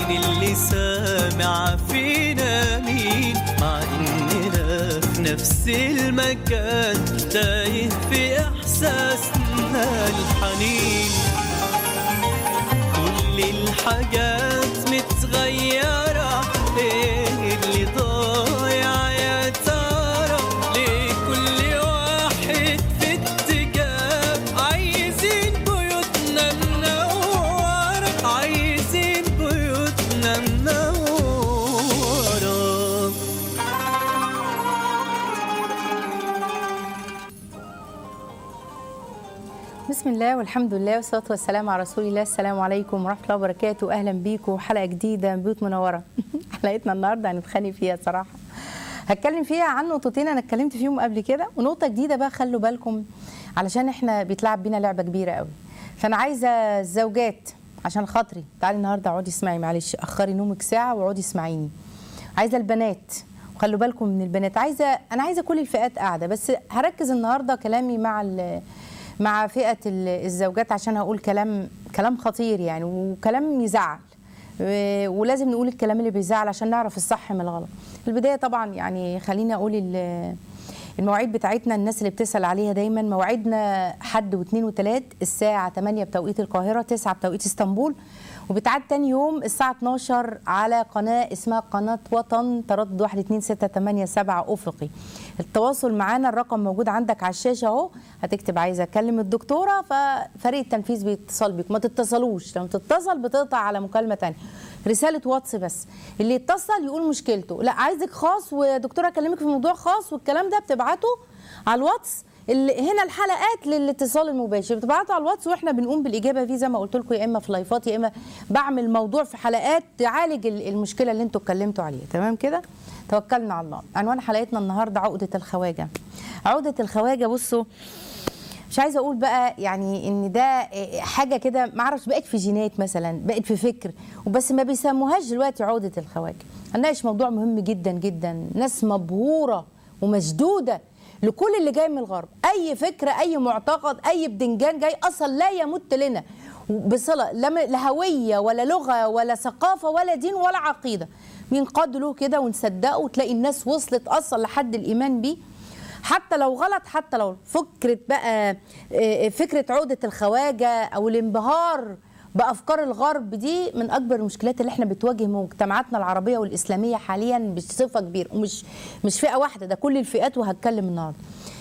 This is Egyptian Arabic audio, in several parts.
مين اللي سامع فينا مين مع اننا في نفس المكان تايه في احساسنا الحنين كل الحاجات متغيرة ايه اللي ضايع يا ترى ليه كل واحد في اتجاه عايزين بيوتنا منورة عايزين بيوتنا منورة بسم الله والحمد لله والصلاة والسلام على رسول الله السلام عليكم ورحمة الله وبركاته أهلا بيكم حلقة جديدة من بيوت منورة حلقتنا النهاردة هنتخانق فيها صراحة هتكلم فيها عن نقطتين أنا اتكلمت فيهم قبل كده ونقطة جديدة بقى خلوا بالكم علشان احنا بيتلعب بينا لعبة كبيرة قوي فأنا عايزة الزوجات عشان خاطري تعالي النهاردة اقعدي اسمعي معلش أخري نومك ساعة واقعدي اسمعيني عايزة البنات وخلوا بالكم من البنات عايزة أنا عايزة كل الفئات قاعدة بس هركز النهاردة كلامي مع ال مع فئه ال- الزوجات عشان هقول كلام كلام خطير يعني وكلام يزعل و- ولازم نقول الكلام اللي بيزعل عشان نعرف الصح من الغلط البدايه طبعا يعني خليني اقول ال- المواعيد بتاعتنا الناس اللي بتسال عليها دايما مواعيدنا حد واثنين وثلاث الساعه 8 بتوقيت القاهره 9 بتوقيت اسطنبول وبتعاد تاني يوم الساعة 12 على قناة اسمها قناة وطن تردد 12687 أفقي التواصل معانا الرقم موجود عندك على الشاشة أهو هتكتب عايزة أكلم الدكتورة ففريق التنفيذ بيتصل بيك ما تتصلوش لما تتصل بتقطع على مكالمة تانية رسالة واتس بس اللي يتصل يقول مشكلته لا عايزك خاص ودكتورة أكلمك في موضوع خاص والكلام ده بتبعته على الواتس اللي هنا الحلقات للاتصال المباشر بتبعتوا على الواتس واحنا بنقوم بالاجابه فيه زي ما قلت لكم يا اما في لايفات يا اما بعمل موضوع في حلقات تعالج ال- المشكله اللي انتوا اتكلمتوا عليها تمام كده توكلنا على الله عنوان حلقتنا النهارده عقده الخواجه عقده الخواجه بصوا مش عايزه اقول بقى يعني ان ده حاجه كده ما اعرفش بقت في جينات مثلا بقت في فكر وبس ما بيسموهاش دلوقتي عقده الخواجه هنناقش موضوع مهم جدا جدا ناس مبهوره ومشدوده لكل اللي جاي من الغرب اي فكره اي معتقد اي بدنجان جاي اصلا لا يمت لنا بصله لا م- لا هويه ولا لغه ولا ثقافه ولا دين ولا عقيده بينقاد له كده ونصدقه وتلاقي الناس وصلت اصلا لحد الايمان بيه حتى لو غلط حتى لو فكره بقى آه، فكره عقده الخواجه او الانبهار بافكار الغرب دي من اكبر المشكلات اللي احنا بتواجه مجتمعاتنا العربيه والاسلاميه حاليا بصفه كبيره ومش مش فئه واحده ده كل الفئات وهتكلم النهارده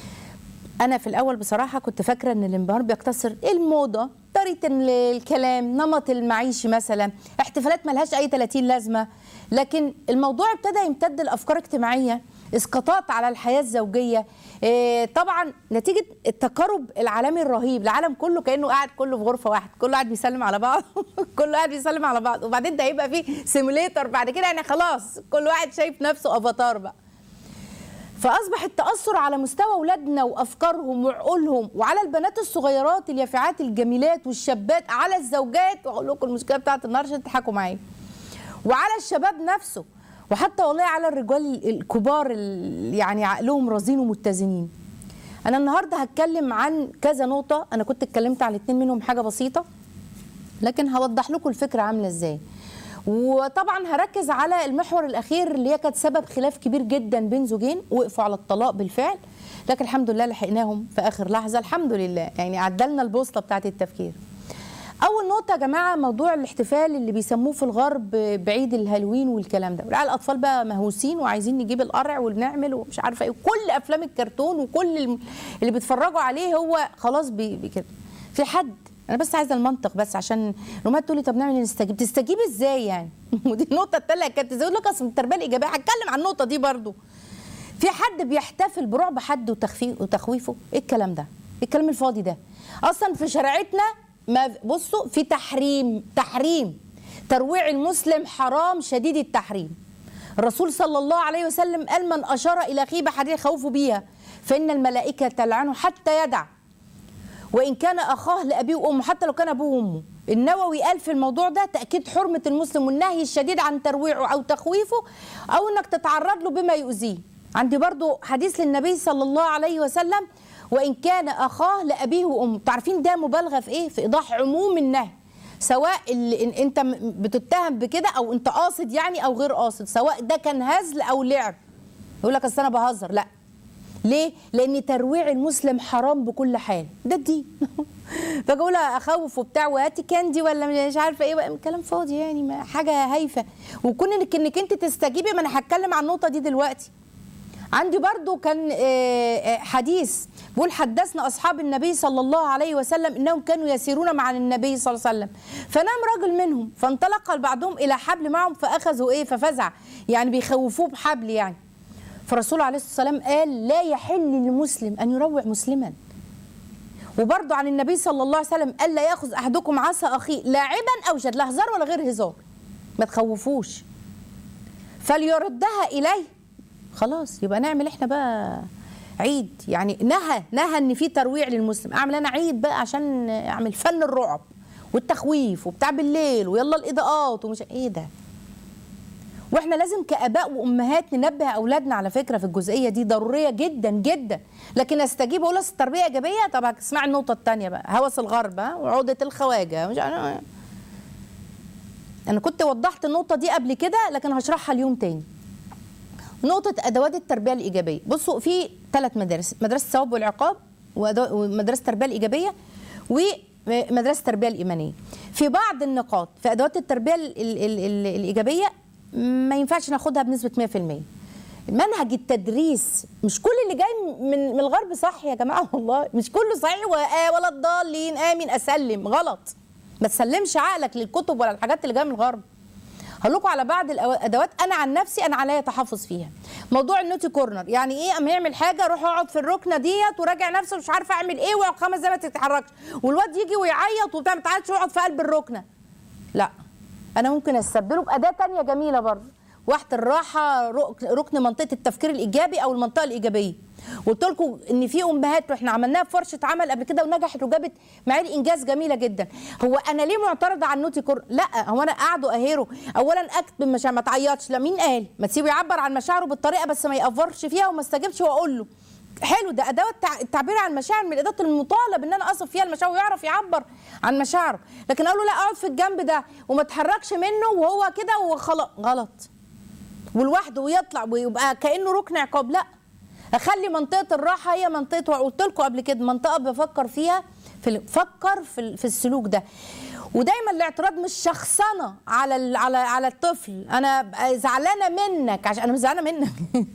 انا في الاول بصراحه كنت فاكره ان الانبهار بيقتصر الموضه طريقه ال- الكلام نمط المعيشي مثلا احتفالات ملهاش اي 30 لازمه لكن الموضوع ابتدى يمتد لافكار اجتماعيه اسقاطات على الحياه الزوجيه إيه طبعا نتيجه التقارب العالمي الرهيب العالم كله كانه قاعد كله في غرفه واحده كله قاعد بيسلم على بعض كله قاعد بيسلم على بعض وبعدين ده هيبقى فيه سيموليتر بعد كده يعني خلاص كل واحد شايف نفسه افاتار بقى فاصبح التاثر على مستوى اولادنا وافكارهم وعقولهم وعلى البنات الصغيرات اليافعات الجميلات والشابات على الزوجات واقول لكم المشكله بتاعت النهارده عشان تضحكوا معايا وعلى الشباب نفسه وحتى والله على الرجال الكبار اللي يعني عقلهم رزين ومتزنين انا النهارده هتكلم عن كذا نقطه انا كنت اتكلمت على الاثنين منهم حاجه بسيطه لكن هوضح لكم الفكره عامله ازاي وطبعا هركز على المحور الاخير اللي هي كانت سبب خلاف كبير جدا بين زوجين وقفوا على الطلاق بالفعل لكن الحمد لله لحقناهم في اخر لحظه الحمد لله يعني عدلنا البوصله بتاعت التفكير اول نقطه يا جماعه موضوع الاحتفال اللي بيسموه في الغرب بعيد الهالوين والكلام ده والعيال الاطفال بقى مهووسين وعايزين نجيب القرع ونعمل ومش عارفه ايه وكل افلام الكرتون وكل الم- اللي بيتفرجوا عليه هو خلاص بي بي كده في حد انا بس عايزه المنطق بس عشان رومات تقول لي طب نعمل إيه؟ نستجيب تستجيب ازاي يعني ودي النقطه الثانيه كانت تقول لك اصل التربيه الايجابيه هتكلم عن النقطه دي برضو في حد بيحتفل برعب حد وتخفي وتخويفه ايه الكلام ده ايه الكلام الفاضي ده اصلا في شريعتنا ما بصوا في تحريم تحريم ترويع المسلم حرام شديد التحريم الرسول صلى الله عليه وسلم قال من اشار الى اخيه بحديث خوف بيها فان الملائكه تلعنه حتى يدع وان كان اخاه لابيه وامه حتى لو كان ابوه وامه النووي قال في الموضوع ده تاكيد حرمه المسلم والنهي الشديد عن ترويعه او تخويفه او انك تتعرض له بما يؤذيه عندي برضو حديث للنبي صلى الله عليه وسلم وان كان اخاه لابيه وامه تعرفين ده مبالغه في ايه في ايضاح عموم النهي سواء اللي إن- انت م- بتتهم بكده او انت قاصد يعني او غير قاصد سواء ده كان هزل او لعب يقول لك اصل انا بهزر لا ليه؟ لان ترويع المسلم حرام بكل حال ده الدين فاجي اقول اخوف وبتاع وهاتي كاندي ولا مش عارفه ايه بقى كلام فاضي يعني ما حاجه هايفه وكون انك انك انت تستجيبي ما انا هتكلم عن النقطه دي دلوقتي عندي برضو كان آه، آه، حديث بيقول حدثنا اصحاب النبي صلى الله عليه وسلم انهم كانوا يسيرون مع النبي صلى الله عليه وسلم فنام رجل منهم فانطلق بعضهم الى حبل معهم فاخذوا ايه ففزع يعني بيخوفوه بحبل يعني فالرسول عليه الصلاه والسلام قال لا يحل للمسلم ان يروع مسلما وبرضه عن النبي صلى الله عليه وسلم قال لا ياخذ احدكم عصا اخيه لاعبا او جد لا هزار ولا غير هزار ما تخوفوش فليردها اليه خلاص يبقى نعمل احنا بقى عيد يعني نهى نهى ان في ترويع للمسلم اعمل انا عيد بقى عشان اعمل فن الرعب والتخويف وبتاع بالليل ويلا الاضاءات ومش ايه ده واحنا لازم كاباء وامهات ننبه اولادنا على فكره في الجزئيه دي ضروريه جدا جدا لكن استجيب اقول أصل التربيه ايجابيه طب هتسمعي النقطه الثانيه بقى هوس الغرب ها وعقده الخواجه مش عارفة. انا كنت وضحت النقطه دي قبل كده لكن هشرحها اليوم تاني نقطة أدوات التربية الإيجابية بصوا في ثلاث مدارس مدرسة الثواب والعقاب وأدو- ومدرسة التربية الإيجابية ومدرسة التربية الإيمانية في بعض النقاط في أدوات التربية ال ال ال ال الإيجابية ما ينفعش ناخدها بنسبة 100% منهج التدريس مش كل اللي جاي من من الغرب صح يا جماعه والله مش كله صحيح وآه ولا الضالين امين اسلم غلط ما تسلمش عقلك للكتب ولا الحاجات اللي جايه من الغرب هقول لكم على بعض الادوات انا عن نفسي انا عليا تحفظ فيها موضوع النوتي كورنر يعني ايه اما يعمل حاجه اروح اقعد في الركنه ديت وراجع نفسه مش عارفه اعمل ايه واقعد خمس دقايق ما تتحركش والواد يجي ويعيط وبتاع ما تعالش اقعد في قلب الركنه لا انا ممكن استبدله باداه تانية جميله برضه واحده الراحه رك- ركن منطقه التفكير الايجابي او المنطقه الايجابيه قلت لكم ان في امهات واحنا عملناها في ورشه عمل قبل كده ونجحت وجابت معايير انجاز جميله جدا هو انا ليه معترضه على النوتي كور لا هو انا قاعده اهيره اولا اكتب مش ما تعيطش لا مين قال ما تسيبه يعبر عن مشاعره بالطريقه بس ما يأفرش فيها وما استجبش واقول له حلو ده اداه التع- التعبير عن المشاعر من الادوات المطالب ان انا اصف فيها المشاعر ويعرف يعبر عن مشاعره لكن اقول له لا اقعد في الجنب ده وما تحركش منه وهو كده وخلاص غلط ولوحده ويطلع ويبقى كانه ركن عقاب لا اخلي منطقه الراحه هي منطقه وقلت لكم قبل كده منطقه بفكر فيها في ال- فكر في ال- في السلوك ده ودايما الاعتراض مش شخصنه على ال- على على الطفل انا بقى زعلانه منك عشان انا مش زعلانه منك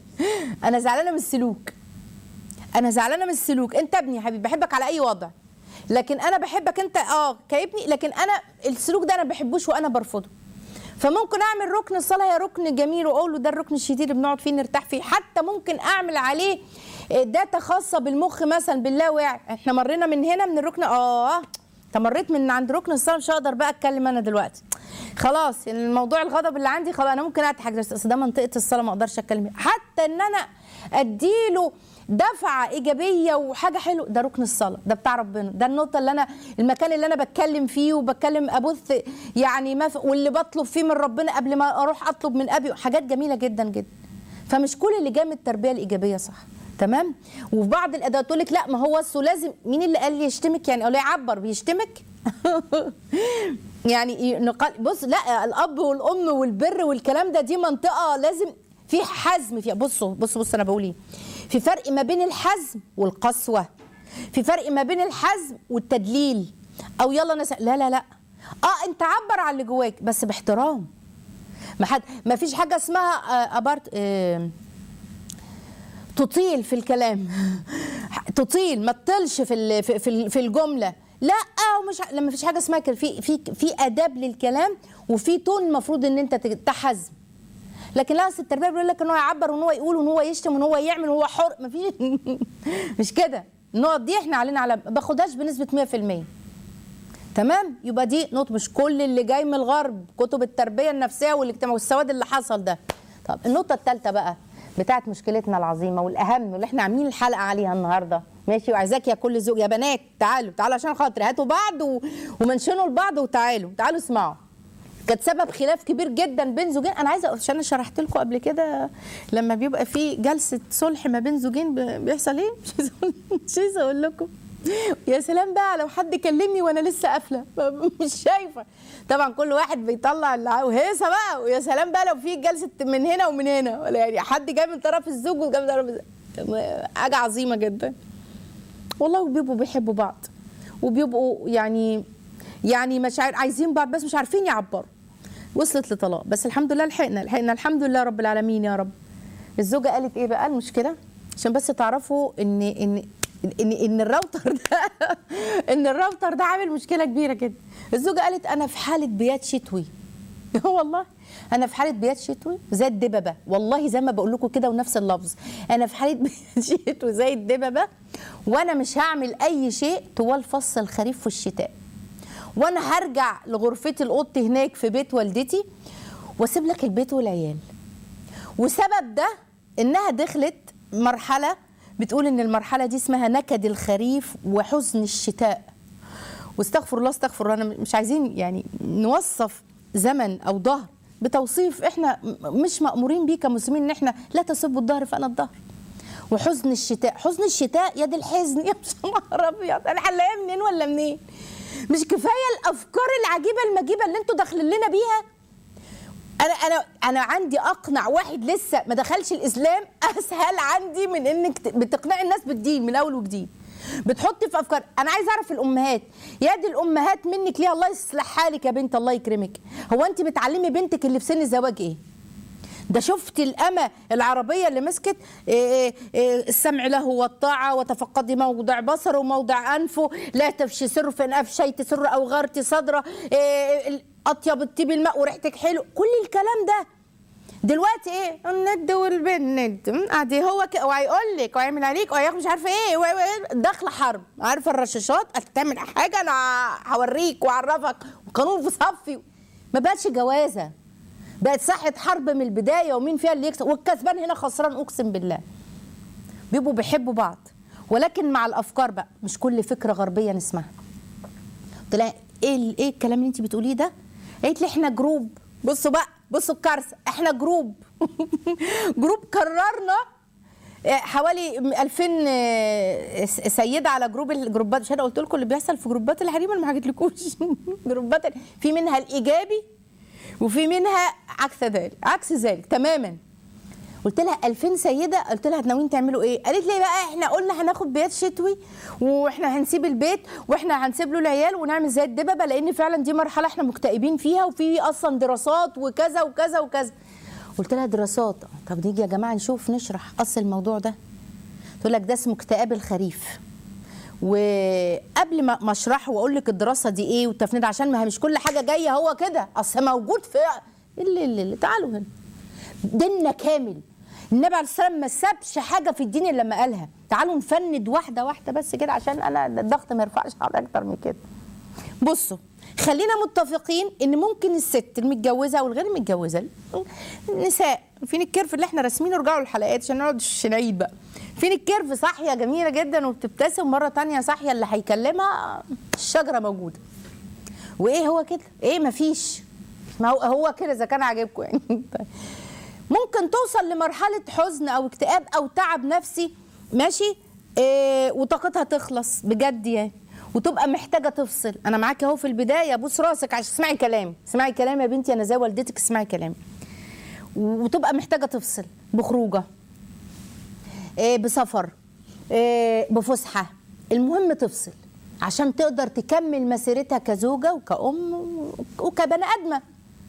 انا زعلانه من السلوك انا زعلانه من السلوك انت ابني يا حبيبي بحبك على اي وضع لكن انا بحبك انت اه كابني لكن انا السلوك ده انا ما بحبوش وانا برفضه فممكن اعمل ركن الصلاه هي ركن جميل واقول له ده الركن الشديد اللي بنقعد فيه نرتاح فيه حتى ممكن اعمل عليه آه، داتا خاصه بالمخ مثلا باللاواعي احنا مرينا من هنا من الركن اه تمريت من عند ركن الصلاه مش هقدر بقى اتكلم انا دلوقتي خلاص الموضوع الغضب اللي عندي خلاص انا ممكن اضحك بس أصل ده منطقه الصلاه ما اقدرش اتكلم فيها. حتى ان انا اديله دفعه ايجابيه وحاجه حلوه ده ركن الصلاه ده بتاع ربنا ده النقطه اللي انا المكان اللي انا بتكلم فيه وبتكلم ابث يعني ما في- واللي بطلب فيه من ربنا قبل ما اروح اطلب من ابي حاجات جميله جدا جدا فمش كل اللي جاي من التربيه الايجابيه صح تمام وفي بعض الادوات تقول لك لا ما هو اصله لازم مين اللي قال لي يشتمك يعني او يعبر بيشتمك يعني نقال بص لا الاب والام والبر والكلام ده دي منطقه لازم في حزم فيها بصوا بصوا بصوا انا بقول ايه في فرق ما بين الحزم والقسوه في فرق ما بين الحزم والتدليل او يلا نس... لا لا لا اه انت عبر عن اللي جواك بس باحترام ما حد ما فيش حاجه اسمها آه ابارت آه تطيل في الكلام تطيل ما تطلش في ال- في في- في الجمله لا ومش ع- لما فيش حاجه اسمها كده في في في اداب للكلام وفي تون المفروض ان انت ت- تحزم لكن لا أصل التربيه بيقول لك ان هو يعبر وان هو يقول وان هو يشتم وان هو يعمل وهو حر ما فيش مش كده النقط دي احنا علينا على ما باخدهاش بنسبه 100% تمام يبقى دي نقطه مش كل اللي جاي من الغرب كتب التربيه النفسيه والاجتماع والسواد اللي حصل ده طب النقطه الثالثه بقى بتاعت مشكلتنا العظيمه والاهم واللي احنا عاملين الحلقه عليها النهارده ماشي وعايزاك يا كل زوج يا بنات تعالوا تعالوا عشان خاطري هاتوا بعض و... ومنشنوا لبعض وتعالوا تعالوا اسمعوا كانت سبب خلاف كبير جدا بين زوجين انا عايزه عشان انا شرحت لكم قبل كده لما بيبقى في جلسه صلح ما بين زوجين ب- بيحصل ايه مش عايزه أقول- مش عايزه اقول لكم يا سلام بقى لو حد كلمني وانا لسه قافله مش شايفه طبعا كل واحد بيطلع اللي عاوز وهيصه بقى ويا سلام بقى لو في جلسه من هنا ومن هنا ولا يعني حد جاي من طرف الزوج وجاي من طرف الز- حاجه عظيمه جدا والله وبيبقوا بيحبوا بعض وبيبقوا يعني يعني مش عارف عايزين بعض بس مش عارفين يعبروا وصلت لطلاق بس الحمد لله لحقنا لحقنا الحمد لله رب العالمين يا رب الزوجه قالت ايه بقى المشكله عشان بس تعرفوا ان ان ان ان الراوتر ده ان الراوتر ده عامل مشكله كبيره جدا الزوجه قالت انا في حاله بيات شتوي والله انا في حاله بيات شتوي زي الدببه والله زي ما بقول لكم كده ونفس اللفظ انا في حاله بيات شتوي زي الدببه وانا مش هعمل اي شيء طوال فصل الخريف والشتاء وانا هرجع لغرفتي الاوضتي هناك في بيت والدتي واسيب لك البيت والعيال وسبب ده انها دخلت مرحله بتقول ان المرحله دي اسمها نكد الخريف وحزن الشتاء واستغفر الله استغفر الله انا مش عايزين يعني نوصف زمن او ظهر بتوصيف احنا م- مش مامورين بيه كمسلمين ان احنا لا تسبوا الظهر فانا الظهر وحزن الشتاء حزن الشتاء يد الحزن يا نهار ابيض انا هنلاقيها منين ولا منين مش كفايه الافكار العجيبه المجيبه اللي انتوا داخلين لنا بيها انا انا انا عندي اقنع واحد لسه ما دخلش الاسلام اسهل عندي من انك ت- بتقنعي الناس بالدين من اول وجديد بتحطي في افكار انا عايزه اعرف الامهات يا دي الامهات منك ليه الله يصلح حالك يا بنت الله يكرمك هو انت بتعلمي بنتك اللي في سن الزواج ايه ده شفت الأمة العربية اللي مسكت إيه إيه السمع له والطاعة وتفقدي موضع بصره وموضع أنفه لا تفشي سر فإن أفشيت سر أو غرت صدره إيه أطيب الطيب الماء وريحتك حلو كل الكلام ده دلوقتي ايه الند والبنت ادي هو ك... وهيقول لك وهيعمل عليك وهياخد مش عارفه ايه و- و- داخله حرب عارفه الرشاشات هتعمل حاجه انا هوريك واعرفك وقانون في صفي ما بقتش جوازه بقت ساحه حرب من البدايه ومين فيها اللي يكسب والكسبان هنا خسران اقسم بالله بيبقوا بيحبوا بعض ولكن مع الافكار بقى مش كل فكره غربيه نسمعها قلت لها ايه ال- ايه الكلام اللي انت بتقوليه ده قالت لي احنا جروب بصوا بقى بصوا الكارثه احنا جروب جروب قررنا آه، حوالي 2000 آه، س- سيده على جروب الجروبات مش انا قلت لكم اللي بيحصل في جروبات الحريم انا ما حكيتلكوش جروبات ال- في منها الايجابي وفي منها عكس ذلك عكس ذلك تماما قلت لها 2000 سيده قلت لها ناويين تعملوا ايه قالت لي بقى احنا قلنا هناخد بيات شتوي واحنا هنسيب البيت واحنا هنسيب له العيال ونعمل زي الدببه لان فعلا دي مرحله احنا مكتئبين فيها وفي اصلا دراسات وكذا وكذا وكذا قلت لها دراسات طب نيجي يا جماعه نشوف نشرح اصل الموضوع ده تقول لك ده اسمه اكتئاب الخريف وقبل ما ما اشرحه واقول لك الدراسه دي ايه والتفنيد عشان ما هي مش كل حاجه جايه هو كده اصل موجود في اللي اللي, اللي تعالوا هنا ديننا كامل النبي عليه الصلاه والسلام ما سابش حاجه في الدين الا لما قالها تعالوا نفند واحده واحده بس كده عشان انا الضغط ما يرفعش على اكتر من كده بصوا خلينا متفقين ان ممكن الست المتجوزه والغير متجوزه النساء فين الكيرف اللي احنا راسمينه ارجعوا للحلقات عشان نقعد نعيد بقى فين الكيرف صاحيه جميله جدا وبتبتسم مره تانية صاحيه اللي هيكلمها الشجره موجوده وايه هو كده ايه مفيش ما هو هو كده اذا كان عاجبكم يعني طيب. ممكن توصل لمرحله حزن او اكتئاب او تعب نفسي ماشي إيه وطاقتها تخلص بجد يعني وتبقى محتاجه تفصل انا معاكي اهو في البدايه بوس راسك عشان اسمعي كلامي اسمعي كلامي يا بنتي انا زي والدتك اسمعي كلامي وتبقى محتاجه تفصل بخروجه إيه بسفر إيه بفسحه المهم تفصل عشان تقدر تكمل مسيرتها كزوجه وكأم وكبني ادمه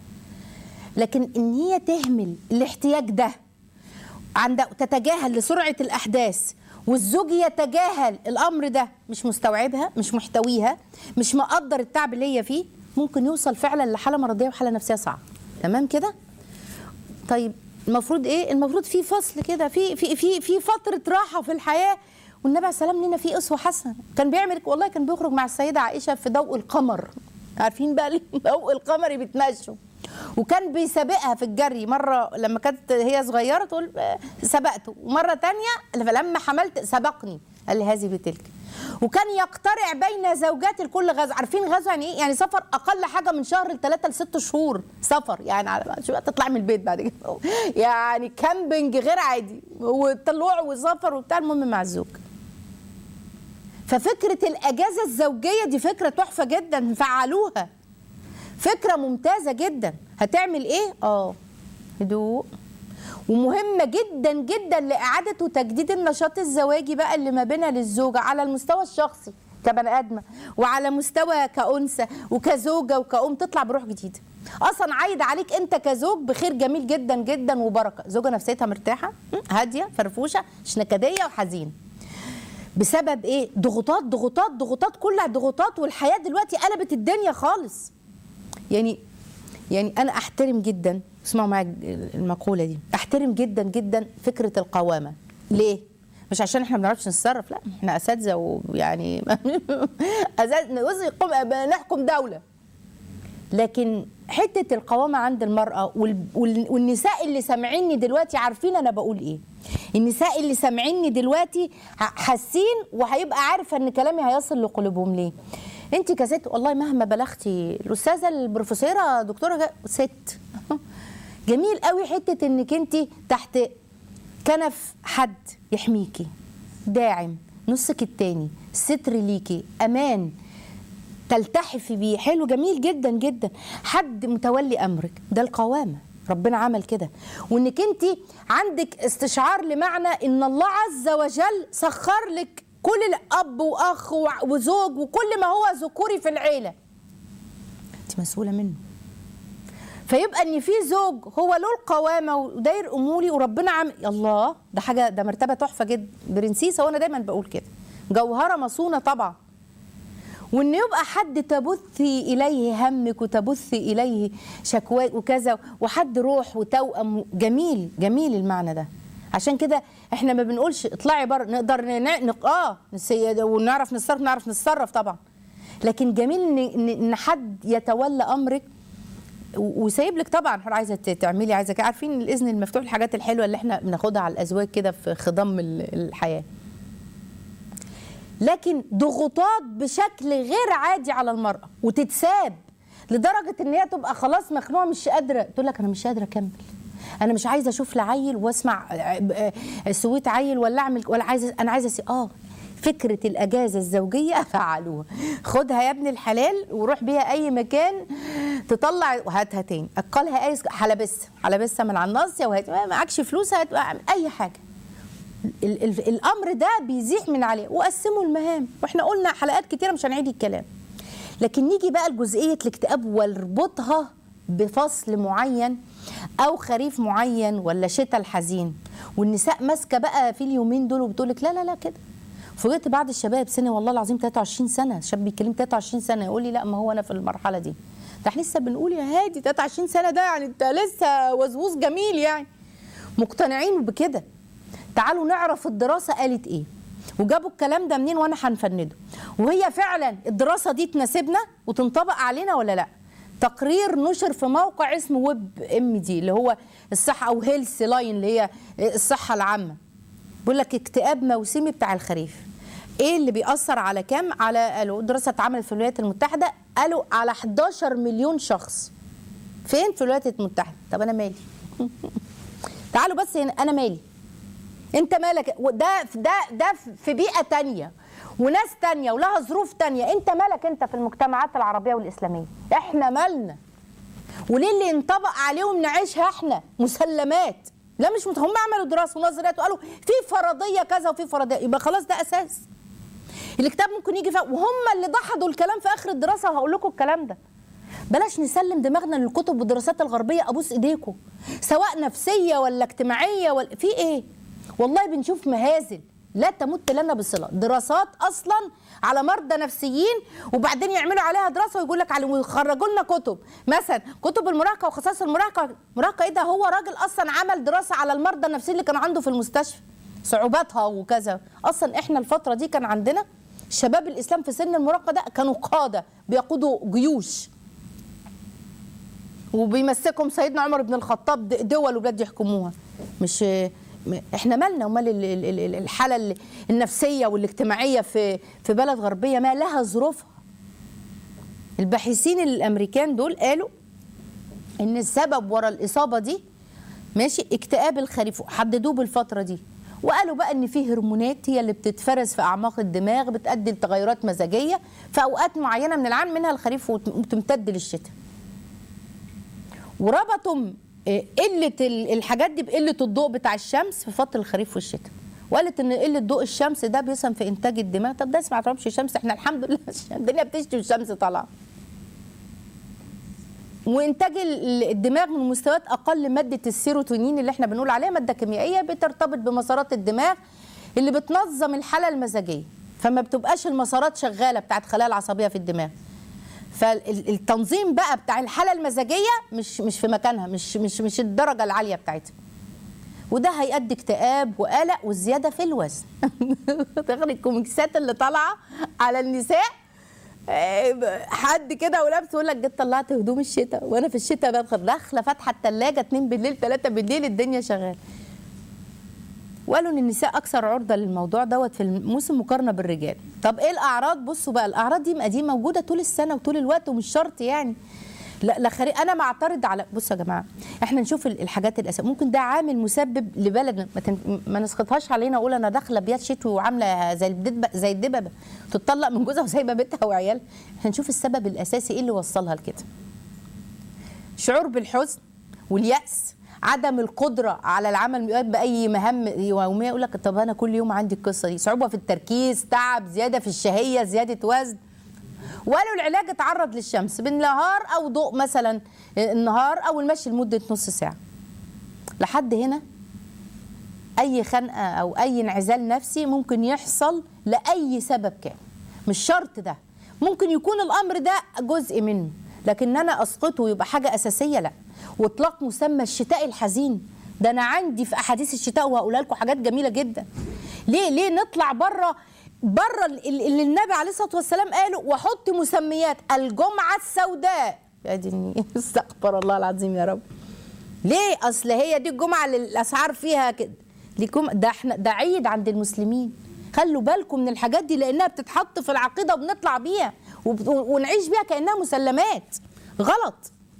لكن ان هي تهمل الاحتياج ده عند تتجاهل لسرعه الاحداث والزوج يتجاهل الامر ده مش مستوعبها مش محتويها مش مقدر التعب اللي هي فيه ممكن يوصل فعلا لحاله مرضيه وحاله نفسيه صعبه تمام كده طيب المفروض ايه المفروض في فصل كده في في في في فتره راحه في الحياه والنبي عليه السلام لنا فيه اسوه حسنه كان بيعمل والله كان بيخرج مع السيده عائشه في ضوء القمر عارفين بقى ضوء القمر بيتمشوا وكان بيسابقها في الجري مره لما كانت هي صغيره تقول سبقته ومره تانية فلما حملت سبقني قال لي هذه بتلك وكان يقترع بين زوجات الكل غزو عارفين غزو يعني ايه يعني سفر اقل حاجه من شهر لثلاثه لست شهور سفر يعني على شو تطلع من البيت بعد كده يعني كامبنج غير عادي وطلوع وسفر وبتاع المهم مع الزوج ففكره الاجازه الزوجيه دي فكره تحفه جدا فعلوها فكره ممتازه جدا هتعمل ايه اه هدوء ومهمه جدا جدا لاعاده وتجديد النشاط الزواجي بقى اللي ما بينها للزوجه على المستوى الشخصي كبني ادمه وعلى مستوى كانثى وكزوجه وكأم تطلع بروح جديده اصلا عايد عليك انت كزوج بخير جميل جدا جدا وبركه زوجه نفسيتها مرتاحه م? هاديه فرفوشه مش نكديه وحزينه بسبب ايه ضغوطات ضغوطات ضغوطات كلها ضغوطات والحياه دلوقتي قلبت الدنيا خالص يعني يعني انا احترم جدا اسمعوا معايا المقوله دي احترم جدا جدا فكره القوامه ليه مش عشان احنا ما بنعرفش نتصرف لا احنا اساتذه ويعني اساتذه نحكم دوله لكن حته القوامه عند المراه وال- وال- والنساء اللي سامعيني دلوقتي عارفين انا بقول ايه النساء اللي سامعيني دلوقتي ح- حاسين وهيبقى عارفه ان كلامي هيصل لقلوبهم ليه انت كست والله مهما بلغتي الاستاذه البروفيسوره دكتوره جا- ست جميل قوي حته انك انت تحت كنف حد يحميكي داعم نصك التاني ستر ليكي امان تلتحفي بيه حلو جميل جدا جدا حد متولي امرك ده القوامه ربنا عمل كده وانك انت عندك استشعار لمعنى ان الله عز وجل سخر لك كل الاب واخ وع- وزوج وكل ما هو ذكوري في العيله انت مسؤوله منه فيبقى ان في زوج هو له القوامه وداير اموري وربنا عامل الله ده حاجه ده مرتبه تحفه جدا برنسيسه وانا دايما بقول كده جوهره مصونه طبعا وان يبقى حد تبثي اليه همك وتبثي اليه شكواك وكذا وحد روح وتوأم جميل جميل المعنى ده عشان كده احنا ما بنقولش اطلعي بره نقدر ن... ن... اه نسي... ونعرف نتصرف نعرف نتصرف طبعا لكن جميل ان ان إن حد يتولى امرك و- وسايب لك طبعا حر عايزه ت- تعملي عايزه كده. عارفين الاذن المفتوح الحاجات الحلوه اللي احنا بناخدها على الازواج كده في خضم ال- الحياه لكن ضغوطات بشكل غير عادي على المرأة وتتساب لدرجة ان هي تبقى خلاص مخنوقة مش قادرة تقول لك انا مش قادرة اكمل انا مش عايزة اشوف لا عيل واسمع آه، آه، سويت عيل ولا اعمل ولا عايزة انا عايزة أسي... اه فكرة الأجازة الزوجية فعلوها خدها يا ابن الحلال وروح بيها أي مكان تطلع وهاتها تاني أقلها أي حلبسها حلبسها من على الناصية وهات ما معكش فلوس هات أي حاجة ال- ال- الامر ده بيزيح من عليه وقسموا المهام واحنا قلنا حلقات كتيره مش هنعيد الكلام لكن نيجي بقى لجزئيه الاكتئاب ونربطها بفصل معين او خريف معين ولا شتاء الحزين والنساء ماسكه بقى في اليومين دول وبتقول لك لا لا لا كده فوجئت بعض الشباب سنه والله العظيم 23 سنه شاب بيتكلم 23 سنه يقول لي لا ما هو انا في المرحله دي ده احنا لسه بنقول يا هادي 23 سنه ده يعني انت لسه وزوز جميل يعني مقتنعين بكده تعالوا نعرف الدراسة قالت ايه وجابوا الكلام ده منين وانا هنفنده وهي فعلا الدراسة دي تناسبنا وتنطبق علينا ولا لا تقرير نشر في موقع اسمه ويب ام دي اللي هو الصحة او هيلث لاين اللي هي الصحة العامة بيقول لك اكتئاب موسمي بتاع الخريف ايه اللي بيأثر على كام على قالوا دراسة اتعملت في الولايات المتحدة قالوا على 11 مليون شخص فين في الولايات المتحدة طب انا مالي تعالوا بس هنا انا مالي انت مالك ده ده ده في بيئه تانية وناس تانية ولها ظروف تانية انت مالك انت في المجتمعات العربيه والاسلاميه احنا مالنا وليه اللي ينطبق عليهم نعيشها احنا مسلمات لا مش مت... هم عملوا دراسه ونظريات وقالوا في فرضيه كذا وفي فرضيه يبقى خلاص ده اساس الكتاب ممكن يجي فيها وهم اللي دحضوا الكلام في اخر الدراسه وهقول لكم الكلام ده بلاش نسلم دماغنا للكتب والدراسات الغربيه ابوس ايديكم سواء نفسيه ولا اجتماعيه ولا في ايه والله بنشوف مهازل لا تمت لنا بصله دراسات اصلا على مرضى نفسيين وبعدين يعملوا عليها دراسه ويقول لك على ويخرجوا لنا كتب مثلا كتب المراهقه وخصائص المراهقه المراهقه ايه ده هو راجل اصلا عمل دراسه على المرضى النفسيين اللي كانوا عنده في المستشفى صعوباتها وكذا اصلا احنا الفتره دي كان عندنا شباب الاسلام في سن المراهقه ده كانوا قاده بيقودوا جيوش وبيمسكهم سيدنا عمر بن الخطاب د- دول وبلاد يحكموها مش م- احنا مالنا ومال ال- ال- ال- الحاله ال- النفسيه والاجتماعيه في في بلد غربيه ما لها ظروفها الباحثين الامريكان دول قالوا ان السبب ورا الاصابه دي ماشي اكتئاب الخريف حددوه بالفتره دي وقالوا بقى ان في هرمونات هي اللي بتتفرز في اعماق الدماغ بتؤدي لتغيرات مزاجيه في اوقات معينه من العام منها الخريف وت- وتمتد للشتاء وربطوا آه، قله ال- الحاجات دي بقله الضوء بتاع الشمس في فتره الخريف والشتاء وقالت ان قله ضوء الشمس ده بيسهم في انتاج الدماغ طب ده ما تضربش شمس احنا الحمد لله الدنيا بتشتي والشمس طالعه وانتاج ال- الدماغ من مستويات اقل ماده السيروتونين اللي احنا بنقول عليها ماده كيميائيه بترتبط بمسارات الدماغ اللي بتنظم الحاله المزاجيه فما بتبقاش المسارات شغاله بتاعت خلايا العصبيه في الدماغ فالتنظيم بقى بتاع الحاله المزاجيه مش مش في مكانها مش مش مش الدرجه العاليه بتاعتها وده هيؤدي اكتئاب وقلق والزياده في الوزن تغري الكوميكسات اللي طالعه على النساء آه، حد كده ولابس يقول لك جيت طلعت هدوم الشتاء وانا في الشتاء بدخل داخله فاتحه الثلاجه 2 بالليل 3 بالليل الدنيا شغاله وقالوا ان النساء اكثر عرضه للموضوع دوت في الموسم مقارنه بالرجال طب ايه الاعراض بصوا بقى الاعراض دي دي موجوده طول السنه وطول الوقت ومش شرط يعني لا لا خري... انا معترض على بصوا يا جماعه احنا نشوف ال- الحاجات الاساسيه ممكن ده عامل مسبب لبلد ما, تن... ما نسقطهاش علينا اقول انا داخله بيات شتوي وعامله زي الدبه زي الدببه تتطلق من جوزها وسايبه بيتها وعيالها احنا نشوف السبب الاساسي ايه اللي وصلها لكده شعور بالحزن واليأس عدم القدرة على العمل بأي مهام يومية يقول لك طب أنا كل يوم عندي القصة دي صعوبة في التركيز تعب زيادة في الشهية زيادة وزن وقالوا العلاج اتعرض للشمس بالنهار أو ضوء مثلا النهار أو المشي لمدة نص ساعة لحد هنا أي خنقة أو أي انعزال نفسي ممكن يحصل لأي سبب كان مش شرط ده ممكن يكون الأمر ده جزء منه لكن أنا أسقطه ويبقى حاجة أساسية لا واطلاق مسمى الشتاء الحزين ده انا عندي في احاديث الشتاء وهقولها لكم حاجات جميله جدا ليه ليه نطلع بره بره اللي النبي عليه الصلاه والسلام قاله وحط مسميات الجمعه السوداء يا ديني استغفر الله العظيم يا رب ليه اصل هي دي الجمعه اللي الاسعار فيها كده ليكم ده احنا ده عيد عند المسلمين خلوا بالكم من الحاجات دي لانها بتتحط في العقيده وبنطلع بيها وب- ونعيش بيها كانها مسلمات غلط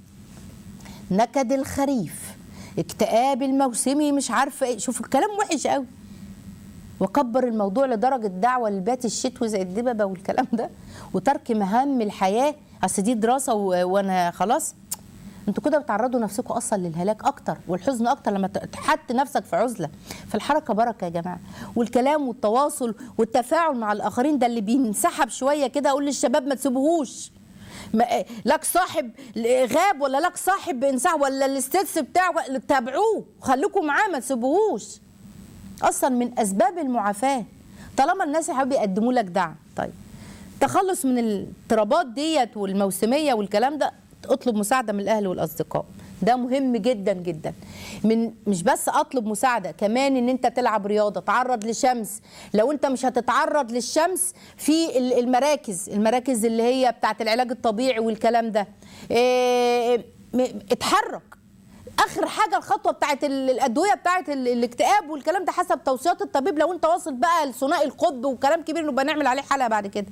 نكد الخريف اكتئاب الموسمي مش عارفه ايه شوف الكلام وحش قوي وكبر الموضوع لدرجه دعوه للبات الشتوي زي الدببه والكلام ده وترك مهام الحياه اصل دي دراسه و... وانا خلاص انتوا كده بتعرضوا نفسكم اصلا للهلاك اكتر والحزن اكتر لما تحط نفسك في عزله فالحركه بركه يا جماعه والكلام والتواصل والتفاعل مع الاخرين ده اللي بينسحب شويه كده اقول للشباب ما تسيبوهوش ما- لك صاحب غاب ولا لك صاحب انسحب ولا الاستاتس بتاعه تابعوه خليكم معاه ما تسيبوهوش اصلا من اسباب المعافاه طالما الناس يا حبيبي يقدموا لك دعم طيب تخلص من الاضطرابات ديت والموسميه والكلام ده اطلب مساعده من الاهل والاصدقاء ده مهم جدا جدا من مش بس اطلب مساعده كمان ان انت تلعب رياضه تعرض لشمس لو انت مش هتتعرض للشمس في ال- المراكز المراكز اللي هي بتاعت العلاج الطبيعي والكلام ده إيه، م- اتحرك اخر حاجه الخطوه بتاعت ال- الادويه بتاعت ال- الاكتئاب والكلام ده حسب توصيات الطبيب لو انت واصل بقى لثنائي القطب وكلام كبير نبقى نعمل عليه حلقه بعد كده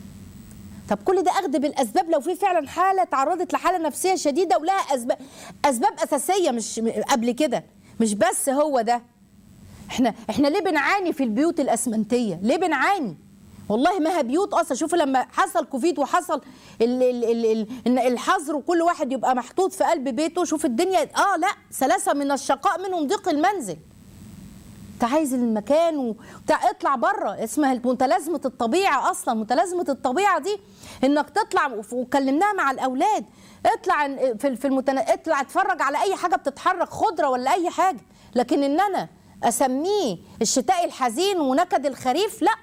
طب كل ده اخذ بالاسباب لو في فعلا حاله تعرضت لحاله نفسيه شديده ولها اسباب اسباب اساسيه مش م- قبل كده مش بس هو ده احنا احنا ليه بنعاني في البيوت الاسمنتيه ليه بنعاني والله ما هي بيوت اصلا شوفوا لما حصل كوفيد وحصل ال ال ال ال إن الحظر وكل واحد يبقى محطوط في قلب بيته شوف الدنيا اه لا ثلاثه من الشقاء منهم ضيق المنزل انت عايز المكان وبتاع اطلع بره اسمها متلازمه الطبيعه اصلا متلازمه الطبيعه دي انك تطلع وف- وكلمناها مع الاولاد اطلع في في المتن... اطلع اتفرج على اي حاجه بتتحرك خضره ولا اي حاجه لكن ان انا اسميه الشتاء الحزين ونكد الخريف لا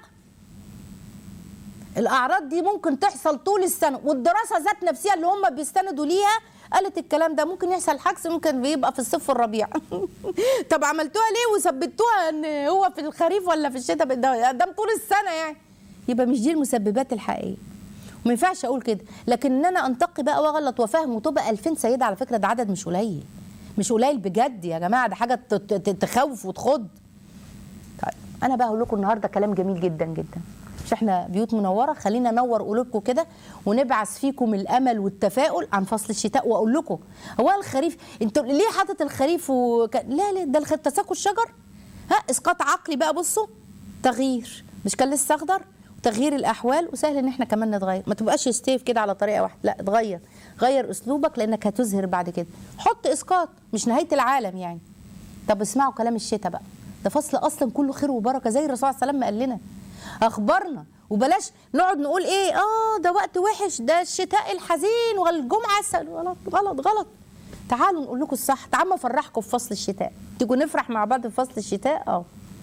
الاعراض دي ممكن تحصل طول السنه والدراسه ذات نفسها اللي هم بيستندوا ليها قالت الكلام ده ممكن يحصل حجز ممكن بيبقى في الصيف والربيع طب عملتوها ليه وثبتوها ان هو في الخريف ولا في الشتاء ده ده طول السنه يعني يبقى مش دي المسببات الحقيقيه وما ينفعش اقول كده لكن ان انا انتقي بقى واغلط وافهم وتبقى 2000 سيده على فكره ده عدد مش قليل مش قليل بجد يا جماعه ده حاجه ت- ت- تخوف وتخض طيب انا بقى هقول لكم النهارده كلام جميل جدا جدا مش احنا بيوت منوره خلينا ننور قلوبكم كده ونبعث فيكم الامل والتفاؤل عن فصل الشتاء واقول لكم هو الخريف انتوا ليه حاطط الخريف وك... لا لا ده الخ- تساقط الشجر ها اسقاط عقلي بقى بصوا تغيير مش كان لسه اخضر وتغيير الاحوال وسهل ان احنا كمان نتغير ما تبقاش ستيف كده على طريقه واحده لا اتغير غير اسلوبك لانك هتزهر بعد كده حط اسقاط مش نهايه العالم يعني طب اسمعوا كلام الشتاء بقى ده فصل اصلا كله خير وبركه زي الرسول صلى الله عليه وسلم ما قال لنا اخبرنا وبلاش نقعد نقول ايه اه ده وقت وحش ده الشتاء الحزين والجمعه الس... غلط غلط غلط تعالوا نقول لكم الصح تعالوا افرحكم في فصل الشتاء تيجوا نفرح مع بعض في فصل الشتاء اه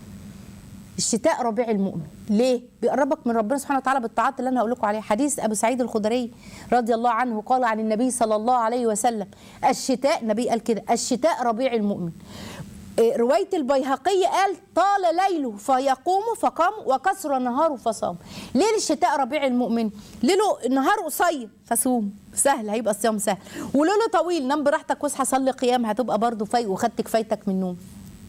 الشتاء ربيع المؤمن ليه بيقربك من ربنا سبحانه وتعالى بالطاعات اللي انا هقول لكم عليها حديث ابو سعيد الخدري رضي الله عنه قال عن النبي صلى الله عليه وسلم الشتاء النبي قال كده الشتاء ربيع المؤمن إيه، روايه البيهقي قال طال ليله فيقوم فقام وكسر نهاره فصام ليل الشتاء ربيع المؤمن ليله النهار قصير فصوم سهل هيبقى الصيام سهل وليله طويل نام براحتك واصحى صلي قيام هتبقى برضه فايق وخدت كفايتك من النوم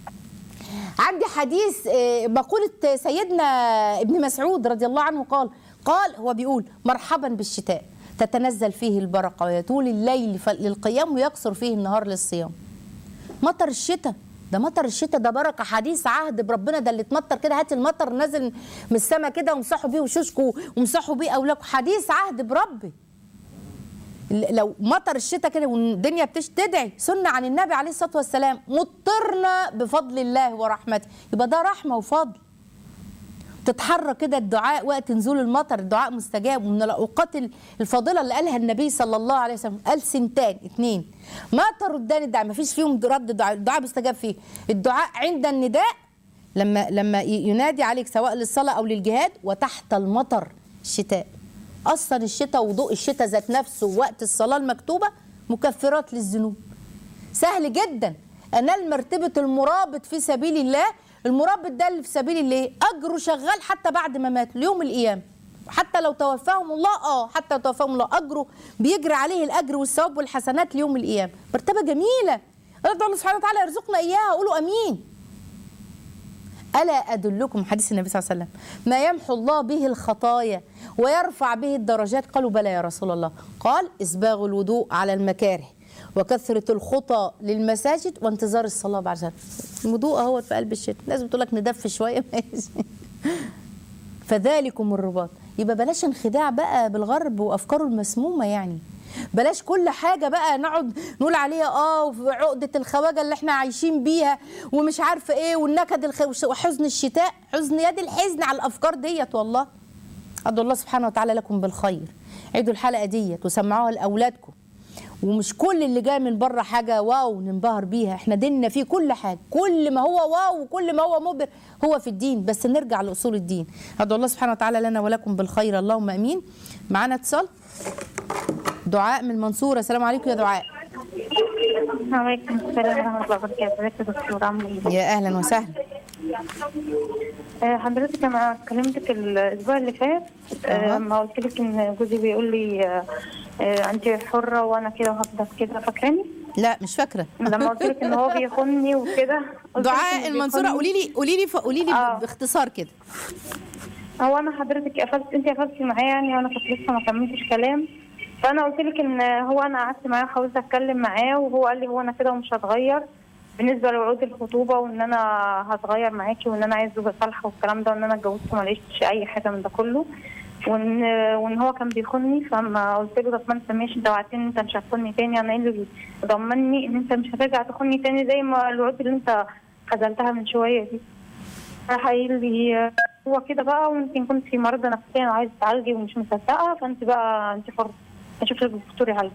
عندي حديث آه، مقولة سيدنا ابن مسعود رضي الله عنه قال قال هو بيقول مرحبا بالشتاء تتنزل فيه البركة ويطول الليل ف- للقيام ويقصر فيه النهار للصيام مطر الشتاء ده مطر الشتاء ده بركة حديث عهد بربنا ده اللي اتمطر كده هات المطر نازل من السماء كده ومسحوا بيه وشوشكوا ومسحوا بيه أولادكم حديث عهد بربي لو مطر الشتاء كده والدنيا بتش تدعي سنة عن النبي عليه الصلاة والسلام مطرنا بفضل الله ورحمته يبقى ده رحمة وفضل تتحرك كده الدعاء وقت نزول المطر الدعاء مستجاب ومن الاوقات الفاضله اللي قالها النبي صلى الله عليه وسلم قال سنتان اتنين ما تردان الدعاء ما فيش فيهم رد دعاء الدعاء مستجاب فيه الدعاء عند النداء لما لما ينادي عليك سواء للصلاه او للجهاد وتحت المطر الشتاء اصلا الشتاء وضوء الشتاء ذات نفسه وقت الصلاه المكتوبه مكفرات للذنوب سهل جدا انال مرتبه المرابط في سبيل الله المرابط ده اللي في سبيل الله اجره شغال حتى بعد ما مات ليوم القيامه حتى لو توفاهم الله اه حتى لو توفاهم الله اجره بيجري عليه الاجر والثواب والحسنات ليوم القيامه مرتبه جميله ادعو الله سبحانه وتعالى يرزقنا اياها قولوا امين ألا أدلكم حديث النبي صلى الله عليه وسلم ما يمحو الله به الخطايا ويرفع به الدرجات قالوا بلى يا رسول الله قال إسباغ الوضوء على المكاره وكثرة الخطى للمساجد وانتظار الصلاة بعد ذلك الوضوء اهو في قلب الشتاء لازم تقول لك ندف شوية ماشي فذلكم الرباط يبقى بلاش انخداع بقى بالغرب وافكاره المسمومه يعني بلاش كل حاجه بقى نقعد نقول عليها اه وفي عقده الخواجه اللي احنا عايشين بيها ومش عارفه ايه والنكد الخ... وحزن الشتاء حزن يد الحزن على الافكار ديت والله ادعو الله سبحانه وتعالى لكم بالخير عيدوا الحلقه ديت وسمعوها لاولادكم ومش كل اللي جاي من بره حاجه واو ننبهر بيها احنا ديننا فيه كل حاجه كل ما هو واو وكل ما هو مبهر هو في الدين بس نرجع لاصول الدين ادعو الله سبحانه وتعالى لنا ولكم بالخير اللهم امين معانا اتصال دعاء من المنصوره السلام عليكم يا دعاء وعليكم السلام ورحمة الله وبركاته ازيك يا دكتور عامل ايه؟ يا اهلا وسهلا آه، حضرتك انا كلمتك الاسبوع اللي فات أها. آه، لما قلت لك ان جوزي بيقول لي آه، آه، انت حرة وانا كده وهفضل كده فاكراني؟ لا مش فاكره لما قلت لك ان هو بيخوني وكده قلت لك دعاء إنه المنصوره بيخوني. قولي لي قولي لي قولي لي آه. باختصار كده هو انا حضرتك قفلت انت قفلتي معايا يعني وانا كنت لسه ما كملتش كلام فانا قلت لك ان هو انا قعدت معاه وحاولت اتكلم معاه وهو قال لي هو انا كده ومش هتغير بالنسبه لوعود الخطوبه وان انا هتغير معاكي وان انا عايز زوجه صالحه والكلام ده وان انا اتجوزت وما لقيتش اي حاجه من ده كله وان وان هو كان بيخوني فما قلت له طب ما انت ماشي انت وعدتني ان انت مش هتخوني تاني انا ايه اللي ضمني ان انت مش هترجع تخوني تاني زي ما الوعود اللي انت خذلتها من شويه دي راح قايل لي هو كده بقى وانت كنت في مرضى نفسيا وعايزه تعالجي ومش مصدقه فانت بقى انت حره اشوف لك دكتور يعالجك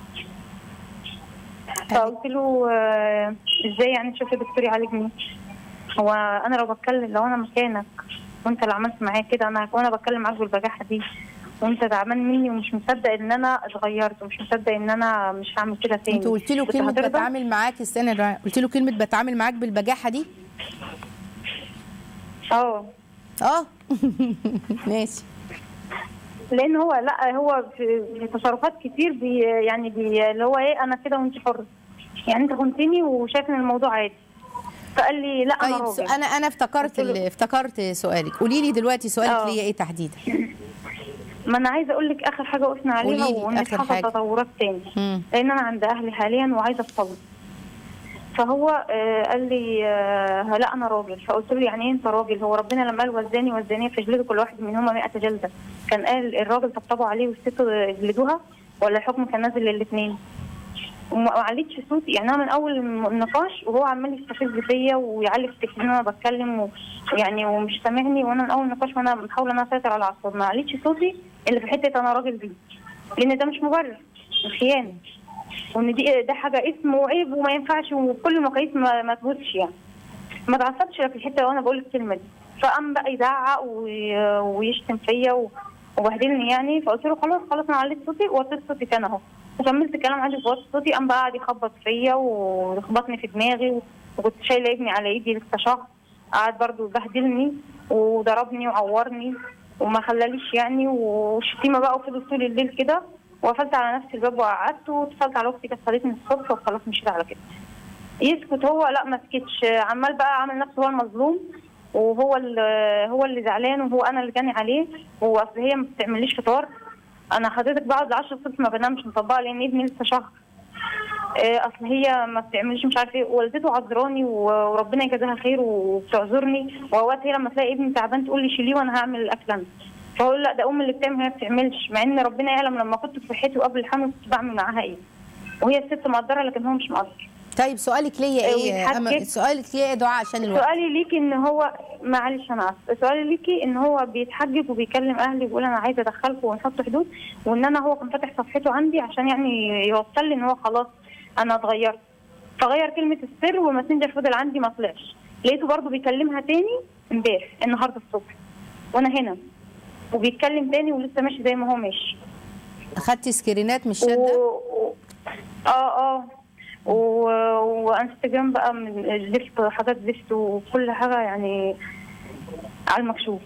فقلت له آه، ازاي يعني تشوفي دكتور يعالجني هو انا لو بتكلم لو انا مكانك وانت اللي عملت معايا كده انا وانا بتكلم معاك بالبجاحه دي وانت تعبان مني ومش مصدق ان انا اتغيرت ومش مصدق ان انا مش هعمل كده تاني انت قلت له كنت كلمه هترضى؟ بتعامل معاك استنى يا دعاء قلت له كلمه بتعامل معاك بالبجاحه دي اه اه ماشي لان هو لا هو في في تصرفات كتير بي يعني بي اللي هو ايه انا كده وانت حر يعني انت خنتني وشايف ان الموضوع عادي فقال لي لا انا طيب سو- راجل انا انا افتكرت قلت له- ال- افتكرت سؤالك قولي لي دلوقتي سؤالك آه. ليا ايه تحديدا ما انا عايزه اقول لك اخر حاجه وقفنا عليها قوليلي وان آخر حصل حاجة. تطورات تاني مم. لان انا عند اهلي حاليا وعايزه اتطلق فهو آه، قال لي آه، لا انا راجل فقلت له يعني ايه انت راجل هو ربنا لما قال والزاني والزانيه فاجلدوا كل واحد منهما 100 جلده كان قال الراجل طبطبوا عليه والست جلدوها ولا الحكم كان نازل للاثنين وما عليتش صوتي يعني انا من اول النقاش وهو عمال يستفز فيا ويعلي في تليفوني وانا بتكلم و- ويعني ومش سامعني وانا من اول النقاش وانا بحاول ان انا اسيطر على الاعصاب ما عليتش صوتي الا في حته انا راجل دي لان ده مش مبرر الخيانه وان دي ده حاجه اسم وعيب وما ينفعش وكل المقاييس ما, ما تبوظش يعني ما اتعصبش في الحته وانا بقول الكلمه دي فقام بقى يزعق وي- ويشتم فيا و- وبهدلني يعني فقلت له خلاص خلاص انا عليت صوتي وطيت صوتي كان اهو وكملت كلام عادي وطيت صوتي قام بقى قعد يخبط فيا ويخبطني في دماغي و- وكنت شايله ابني على ايدي لسه شهر قعد برضه يبهدلني وضربني وعورني وما خلاليش يعني والشتيمه بقى وفضل طول الليل كده وقفلت على نفسي الباب وقعدت واتصلت على اختي كانت خدتني الصبح وخلاص مشيت على كده يسكت هو لا ما سكتش عمال بقى عامل نفسه هو المظلوم وهو اللي هو اللي زعلان وهو انا اللي جاني عليه واصل هي ما بتعمليش فطار انا حضرتك بقعد 10 الصبح ما بنامش مطبقه لان ابني لسه شهر آه، اصل هي ما بتعملش مش عارفه ايه والدته عذراني و- وربنا يجازيها خير وبتعذرني واوقات هي لما تلاقي ابني تعبان تقول لي شيليه وانا هعمل الاكل انا فاقول لا ده ام اللي بتعمل هي ما بتعملش مع ان ربنا يعلم لما كنت في صحتي وقبل الحمل كنت بعمل معاها ايه وهي الست مقدره لكن هو مش مقدر طيب سؤالك ليا ايه يا ويتحجج. أما سؤالك ليا ايه يا دعاء عشان الوقت سؤالي ليكي ان هو معلش انا اسف سؤالي ليكي ان هو بيتحجج وبيكلم اهلي ويقول انا عايز ادخلكم ونحط حدود وان انا هو كان فاتح صفحته عندي عشان يعني يوصل لي ان هو خلاص انا اتغيرت فغير كلمه السر والماسنجر فضل عندي ما طلعش لقيته برضه بيكلمها تاني امبارح النهارده الصبح وانا هنا وبيتكلم تاني ولسه ماشي زي ما هو ماشي اخدتي سكرينات مش و... شاده و... اه اه و... وانستجرام بقى من زفت حاجات زفت وكل حاجه يعني على المكشوف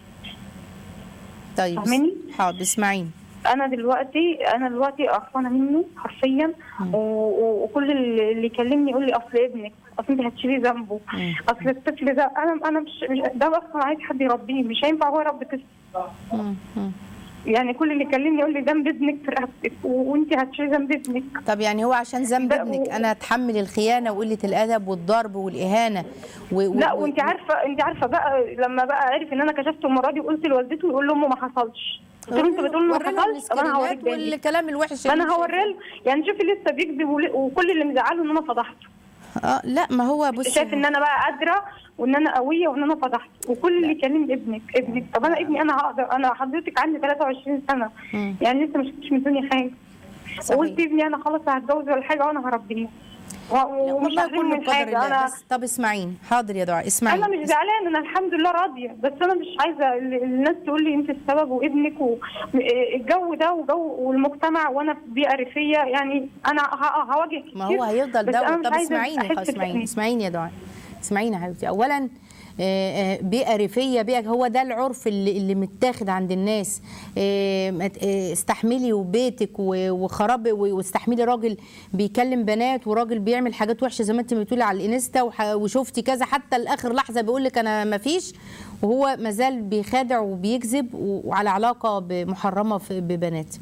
طيب فاهماني؟ حاضر اسمعيني انا دلوقتي انا دلوقتي قرفانه منه حرفيا و... و... وكل اللي اللي يكلمني يقول لي اصل ابنك اصل انت هتشيلي ذنبه مم. اصل الطفل ده انا انا مش, مش ده اصلا عايز حد يربيه مش هينفع هو يربي طفل مم. مم. يعني كل اللي يكلمني يقول لي ذنب ابنك في رقبتك و- وانت هتشيلي ذنب ابنك طب يعني هو عشان ذنب ده- ابنك انا اتحمل الخيانه وقله الادب والضرب والاهانه و... و... لا و- وانت عارفه انت عارفه بقى لما بقى عرف ان انا كشفت المره دي وقلت لوالدته يقول لامه ما حصلش قلت له انت بتقول ما ورينا حصلش طب انا هوريك السكرينات تاني والكلام الوحش اللي انا انت هوري له يعني شوفي لسه بيكذب ول- وكل اللي مزعله ان انا فضحته اه لا ما هو بص شايف ان انا بقى قادره وان انا قويه وان انا فضحت وكل اللي يكلمني ابنك ابنك طب انا ابني انا هقدر انا حضرتك عندي 23 سنه مم. يعني لسه ما شفتش من الدنيا حاجه صحيح. وقلت ابني انا خلاص هتجوز ولا حاجه وانا هربيه و- لا، ومش والله عارفين كله من بقدر حاجه الله انا بس طب اسمعيني حاضر يا دعاء اسمعيني انا مش زعلان انا الحمد لله راضيه بس انا مش عايزه ال- الناس تقول لي انت السبب وابنك والجو ده وجو والمجتمع وانا في بيئه ريفيه يعني انا ه- هواجه كتير ما هو هيفضل بس أنا ده مش طب عايزة اسمعيني أحس خلاص اسمعيني بتأنيب. اسمعيني يا دعاء اسمعيني يا حبيبتي اولا آه، آه، بيئه ريفيه بيئه هو ده العرف اللي, اللي متاخد عند الناس آه، ما ت- آه، استحملي وبيتك و- وخراب و- واستحملي راجل بيكلم بنات وراجل بيعمل حاجات وحشه زي ما انت بتقولي على الانستا وح- وشفتي كذا حتى لاخر لحظه بيقول لك انا ما فيش وهو مازال بيخادع وبيكذب و- وعلى علاقه محرمه في- ببنات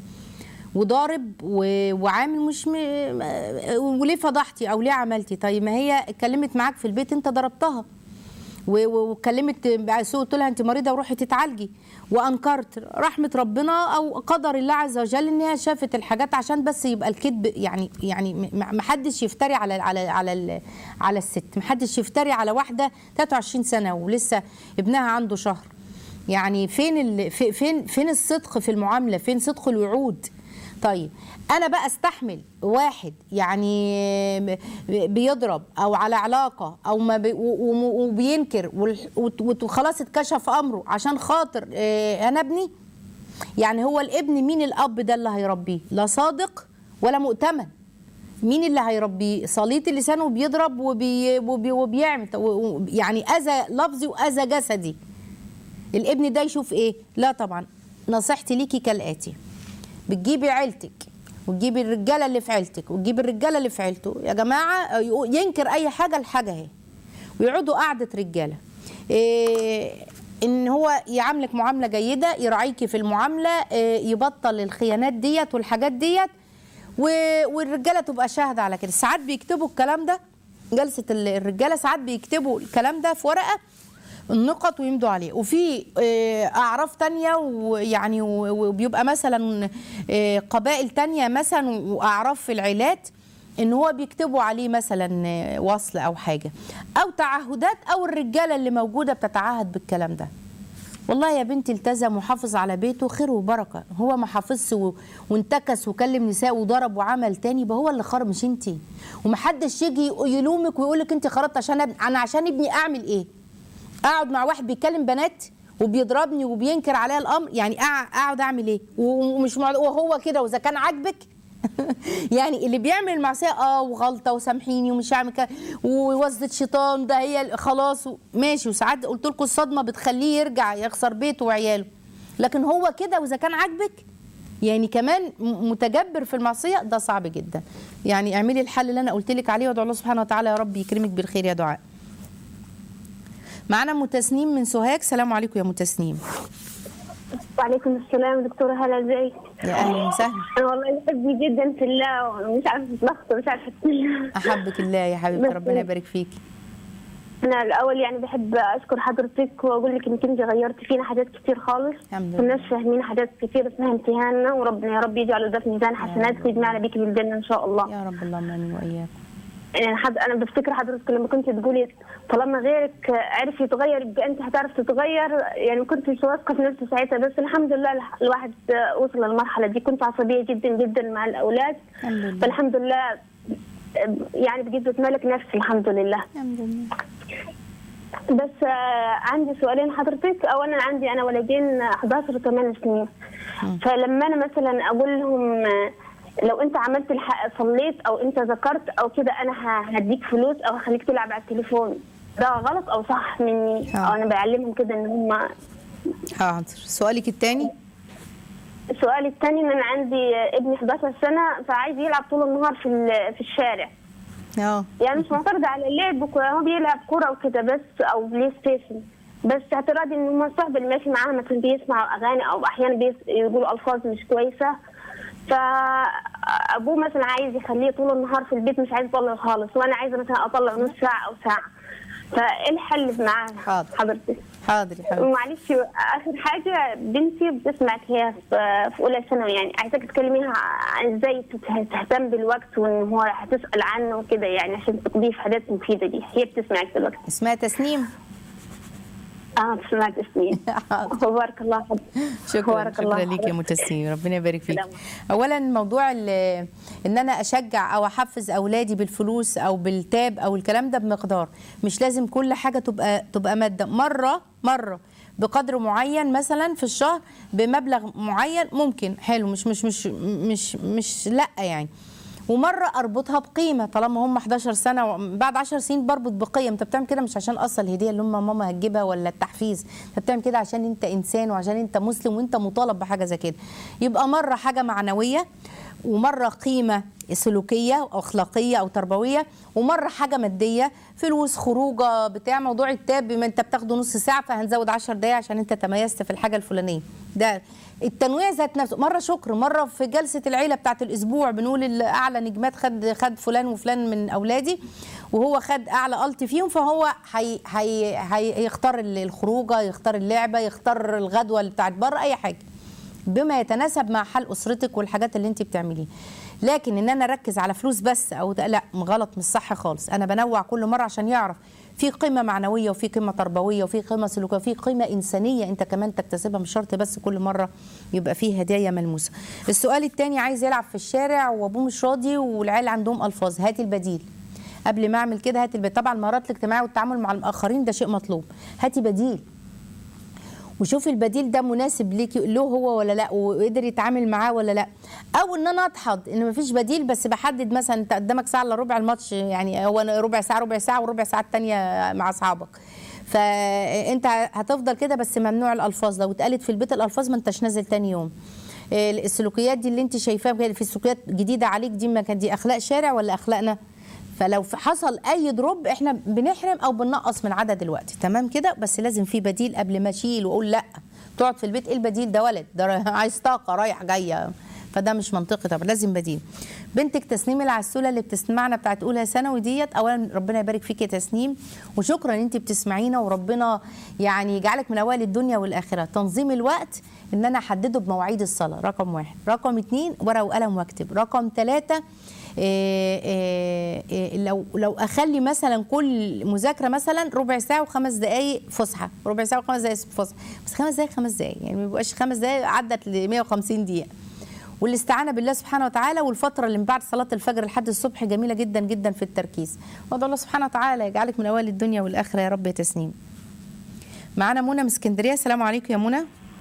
وضارب و- وعامل مش م... وليه فضحتي او ليه عملتي طيب ما هي اتكلمت معاك في البيت انت ضربتها و- و- واتكلمت بقى سوء قلت لها انت مريضه وروحي تتعالجي وانكرت رحمه ربنا او قدر الله عز وجل ان هي شافت الحاجات عشان بس يبقى الكذب يعني يعني م- ما حدش يفتري على على على ال- على الست ما حدش يفتري على واحده 23 سنه ولسه ابنها عنده شهر يعني فين ال... في- فين فين الصدق في المعامله فين صدق الوعود طيب انا بقى استحمل واحد يعني بيضرب او على علاقه او ما بي و- و- وبينكر وال- وت- وخلاص اتكشف امره عشان خاطر آه، انا ابني يعني هو الابن مين الاب ده اللي هيربيه لا صادق ولا مؤتمن مين اللي هيربيه صليط اللسان وبيضرب وبي وبي وبيعمل و- و- يعني اذى لفظي واذى جسدي الابن ده يشوف ايه لا طبعا نصيحتي ليكي كالاتي بتجيبي عيلتك وتجيبي الرجاله اللي في عيلتك وتجيبي الرجاله اللي في عيلته يا جماعه يقو- ينكر اي حاجه الحاجه اهي ويقعدوا قعده رجاله إيه ان هو يعاملك معامله جيده يراعيكي في المعامله إيه يبطل الخيانات ديت والحاجات ديت و- والرجاله تبقى شاهده على كده ساعات بيكتبوا الكلام ده جلسه ال- الرجاله ساعات بيكتبوا الكلام ده في ورقه النقط ويمضوا عليه وفي آه، اعراف تانية ويعني و- وبيبقى مثلا آه، قبائل تانية مثلا واعراف في العيلات ان هو بيكتبوا عليه مثلا آه، وصل او حاجه او تعهدات او الرجاله اللي موجوده بتتعهد بالكلام ده والله يا بنتي التزم وحافظ على بيته خير وبركه هو ما حافظش و... وانتكس وكلم نساء وضرب وعمل تاني يبقى هو اللي خرب مش انتي ومحدش يجي يلومك ويقول لك انت خربت عشان ابن... انا عشان ابني اعمل ايه اقعد مع واحد بيتكلم بنات وبيضربني وبينكر عليا الامر يعني أع- اقعد اعمل ايه ومش مع... وهو كده واذا كان عاجبك يعني اللي بيعمل المعصيه اه وغلطه وسامحيني ومش هعمل كده ووزة شيطان ده هي خلاص و- ماشي وساعات قلت لكم الصدمه بتخليه يرجع يخسر بيته وعياله لكن هو كده واذا كان عاجبك يعني كمان م- متجبر في المعصيه ده صعب جدا يعني اعملي الحل اللي انا قلت لك عليه وادعو الله سبحانه وتعالى يا رب يكرمك بالخير يا دعاء معانا ام تسنيم من سوهاج سلام عليكم يا ام تسنيم وعليكم السلام دكتورة هلا ازيك؟ يا اهلا وسهلا انا والله بحبك جدا في الله ومش عارفة اتلخبط ومش عارفة اتكلم احبك الله يا حبيبتي بس- ربنا يبارك فيكي انا الاول يعني بحب اشكر حضرتك واقول لك انك انت غيرتي فينا حاجات كتير خالص الحمد لله. كناش فاهمين حاجات كتير اسمها امتهاننا وربنا يا رب يجعله ده في ميزان حسناتك ويجمعنا بيكي بالجنة ان شاء الله يا رب اللهم امين واياك يعني حد انا بفتكر حضرتك لما كنت تقولي طالما غيرك عرف يتغير يبقى انت هتعرف تتغير يعني ما كنتش واثقه في نفسي ساعتها بس الحمد لله الح- الواحد وصل للمرحله دي كنت عصبيه جدا جدا مع الاولاد الحمد لله. فالحمد لله يعني بقيت بتملك نفسي الحمد لله الحمد لله بس آه، عندي سؤالين حضرتك اولا عندي انا ولدين 11 و8 سنين فلما انا مثلا اقول لهم آه، لو انت عملت الحق صليت او انت ذكرت او كده انا ه- هديك فلوس او هخليك تلعب على التليفون ده غلط او صح مني آه. او انا بعلمهم كده ان هم حاضر سؤالك الثاني السؤال الثاني ان انا عندي ابني 11 سنه فعايز يلعب طول النهار في ال- في الشارع اه يعني مش معترضة على اللعب وك- هو بيلعب كورة وكده بس أو بلاي ستيشن بس اعتراضي إن هو الصاحب اللي ماشي معاه مثلا بيسمع أغاني أو أحيانا بيس- يقولوا ألفاظ مش كويسة فأبوه مثلا عايز يخليه طول النهار في البيت مش عايز يطلع خالص وأنا عايزة مثلا أطلع نص ساعة أو ساعة فإيه الحل معاه حاضر. حضرتك؟ حاضر يا حبيبتي ومعلش اخر حاجه بنتي بتسمعك هي في في اولى ثانوي يعني عايزاك تكلميها عن ازاي تت- تهتم بالوقت وان هو هتسال عنه وكده يعني عشان تقضيه في حاجات مفيده دي هي بتسمعك دلوقتي اسمها تسنيم اه بتسمعك سنين حاضر. بارك الله فيك شكرا بارك شكرا الله ليك يا ام تسنيم ربنا يبارك فيك سلام. اولا موضوع ال- ان انا اشجع او احفز اولادي بالفلوس او بالتاب او الكلام ده بمقدار مش لازم كل حاجه تبقى تبقى ماده مره مره بقدر معين مثلا في الشهر بمبلغ معين ممكن حلو مش مش مش مش مش لا يعني ومره اربطها بقيمه طالما هم 11 سنه و- بعد 10 سنين بربط بقيم انت بتعمل كده مش عشان اصل الهديه اللي هم ماما هتجيبها ولا التحفيز انت بتعمل كده عشان انت انسان وعشان انت مسلم وانت مطالب بحاجه زي كده يبقى مره حاجه معنويه ومره قيمه سلوكيه او اخلاقيه او تربويه ومره حاجه ماديه فلوس خروجه بتاع موضوع التاب بما انت بتاخده نص ساعه فهنزود 10 دقايق عشان انت تميزت في الحاجه الفلانيه ده التنويع ذات نفسه مره شكر مره في جلسه العيله بتاعت الاسبوع بنقول ال- اعلى نجمات خد خد فلان وفلان من اولادي وهو خد اعلى الت فيهم فهو هي هي هي هيختار ال- الخروجه يختار اللعبه يختار الغدوه اللي بتاعت بره اي حاجه بما يتناسب مع حال اسرتك والحاجات اللي انت بتعمليها لكن ان انا اركز على فلوس بس او ده لا غلط مش صح خالص انا بنوع كل مره عشان يعرف في قيمه معنويه وفي قيمه تربويه وفي قيمه سلوكيه وفي قيمه انسانيه انت كمان تكتسبها مش شرط بس كل مره يبقى فيه هدايا ملموسه السؤال الثاني عايز يلعب في الشارع وابوه مش راضي والعيال عندهم الفاظ هات البديل قبل ما اعمل كده هات البديل طبعا المهارات الاجتماعيه والتعامل مع الاخرين ده شيء مطلوب هاتي بديل وشوفي البديل ده مناسب ليكي له هو ولا لا وقدر يتعامل معاه ولا لا او ان انا اضحض ان مفيش بديل بس بحدد مثلا انت قدامك ساعه الا ربع الماتش يعني هو ربع ساعه ربع ساعه وربع ساعه الثانيه مع اصحابك فانت هتفضل كده بس ممنوع الالفاظ لو اتقالت في البيت الالفاظ ما انتش نازل تاني يوم السلوكيات دي اللي انت شايفاها في سلوكيات جديده عليك دي ما كانت دي اخلاق شارع ولا اخلاقنا فلو في- حصل اي دروب احنا بنحرم او بننقص من عدد الوقت تمام كده بس لازم في بديل قبل ما اشيل واقول لا تقعد في البيت ايه البديل ده ولد ده عايز طاقه رايح جايه فده مش منطقي طبعا لازم بديل بنتك تسنيم العسوله اللي بتسمعنا بتاعت اولى ثانوي ديت اولا ربنا يبارك فيك يا تسنيم وشكرا ان انت بتسمعينا وربنا يعني يجعلك من اوائل الدنيا والاخره تنظيم الوقت ان انا احدده بمواعيد الصلاه رقم واحد رقم اتنين ورقه وقلم واكتب رقم ثلاثة إيه إيه إيه لو لو اخلي مثلا كل مذاكره مثلا ربع ساعه وخمس دقائق فسحه ربع ساعه وخمس دقائق فسحه بس خمس دقائق خمس دقائق يعني ما بيبقاش خمس دقائق عدت ل 150 دقيقه والاستعانه بالله سبحانه وتعالى والفتره اللي من بعد صلاه الفجر لحد الصبح جميله جدا جدا في التركيز وادعو الله سبحانه وتعالى يجعلك من اوائل الدنيا والاخره يا رب يا تسنيم معانا منى من اسكندريه السلام عليكم يا منى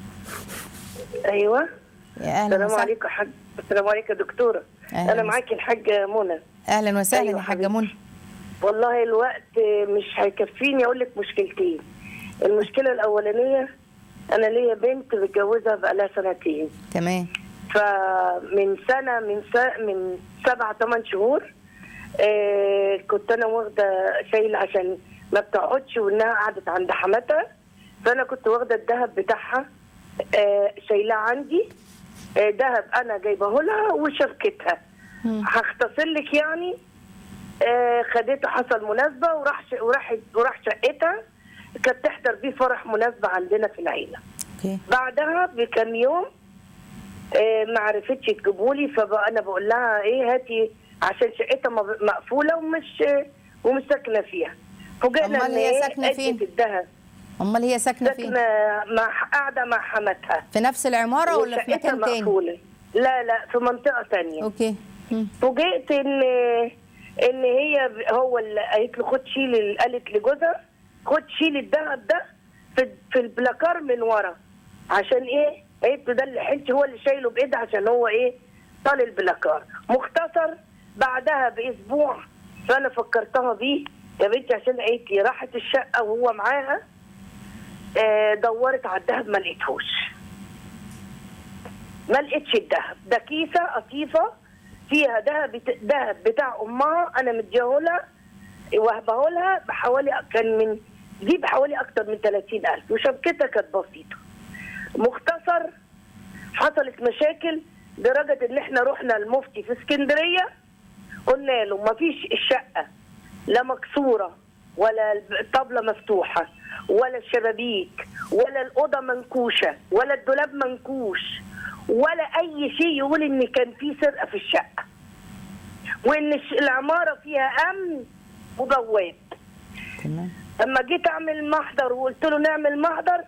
ايوه يا اهلا السلام وسهلا عليكم يا حاج السلام عليكم يا دكتوره أهلا انا وسهلا. معاكي الحاجه منى اهلا وسهلا أيوة يا حاجه حبيبتي. منى والله الوقت مش هيكفيني اقول لك مشكلتين المشكله الاولانيه انا ليا بنت متجوزها بقالها سنتين تمام فمن سنه من س... من سبع ثمان شهور آه كنت انا واخده شايله عشان ما بتقعدش وانها قعدت عند حماتها فانا كنت واخده الذهب بتاعها آه شايلاه عندي آه ذهب انا جايبه لها وشبكتها هختصر لك يعني آه خدته حصل مناسبه وراح ش... وراح وراح شقتها كانت تحضر بيه فرح مناسبه عندنا في العيله اوكي بعدها بكم يوم آه، ما عرفتش تجيبولي فبقى انا بقول لها ايه هاتي عشان شقتها مب- مقفوله ومش ومش ساكنه فيها فوجئنا أمال ان هي ايه ساكنة فين؟ عدة الدهب امال هي ساكنه فين ساكنه مع قاعده مع حماتها في نفس العماره ولا في وشقتها مكان تاني مقفوله لا لا في منطقه تانية اوكي مم. فوجئت ان ان هي هو اللي قالت له خد شيل ال- قالت لجوزها خد شيل الذهب ده في في البلاكار من ورا عشان ايه؟ قالت له ده اللي حلتي هو اللي شايله بايدها عشان هو ايه؟ طال البلاكار مختصر بعدها باسبوع فانا فكرتها بيه يا بنتي عشان قالت لي راحت الشقه وهو معاها آه دورت على الذهب ما لقيتهوش ما لقيتش الذهب ده كيسه قطيفه فيها ذهب ذهب بتاع امها انا مديهولها وهبه لها بحوالي كان من دي بحوالي اكتر من 30000 وشبكتها كانت بسيطه مختصر حصلت مشاكل لدرجه ان احنا رحنا المفتي في اسكندريه قلنا له ما فيش الشقه لا مكسوره ولا الطبله مفتوحه ولا الشبابيك ولا الاوضه منكوشه ولا الدولاب منكوش ولا اي شيء يقول ان كان في سرقه في الشقه وان الش- العماره فيها امن وبواب تمام لما جيت اعمل محضر وقلت له نعمل محضر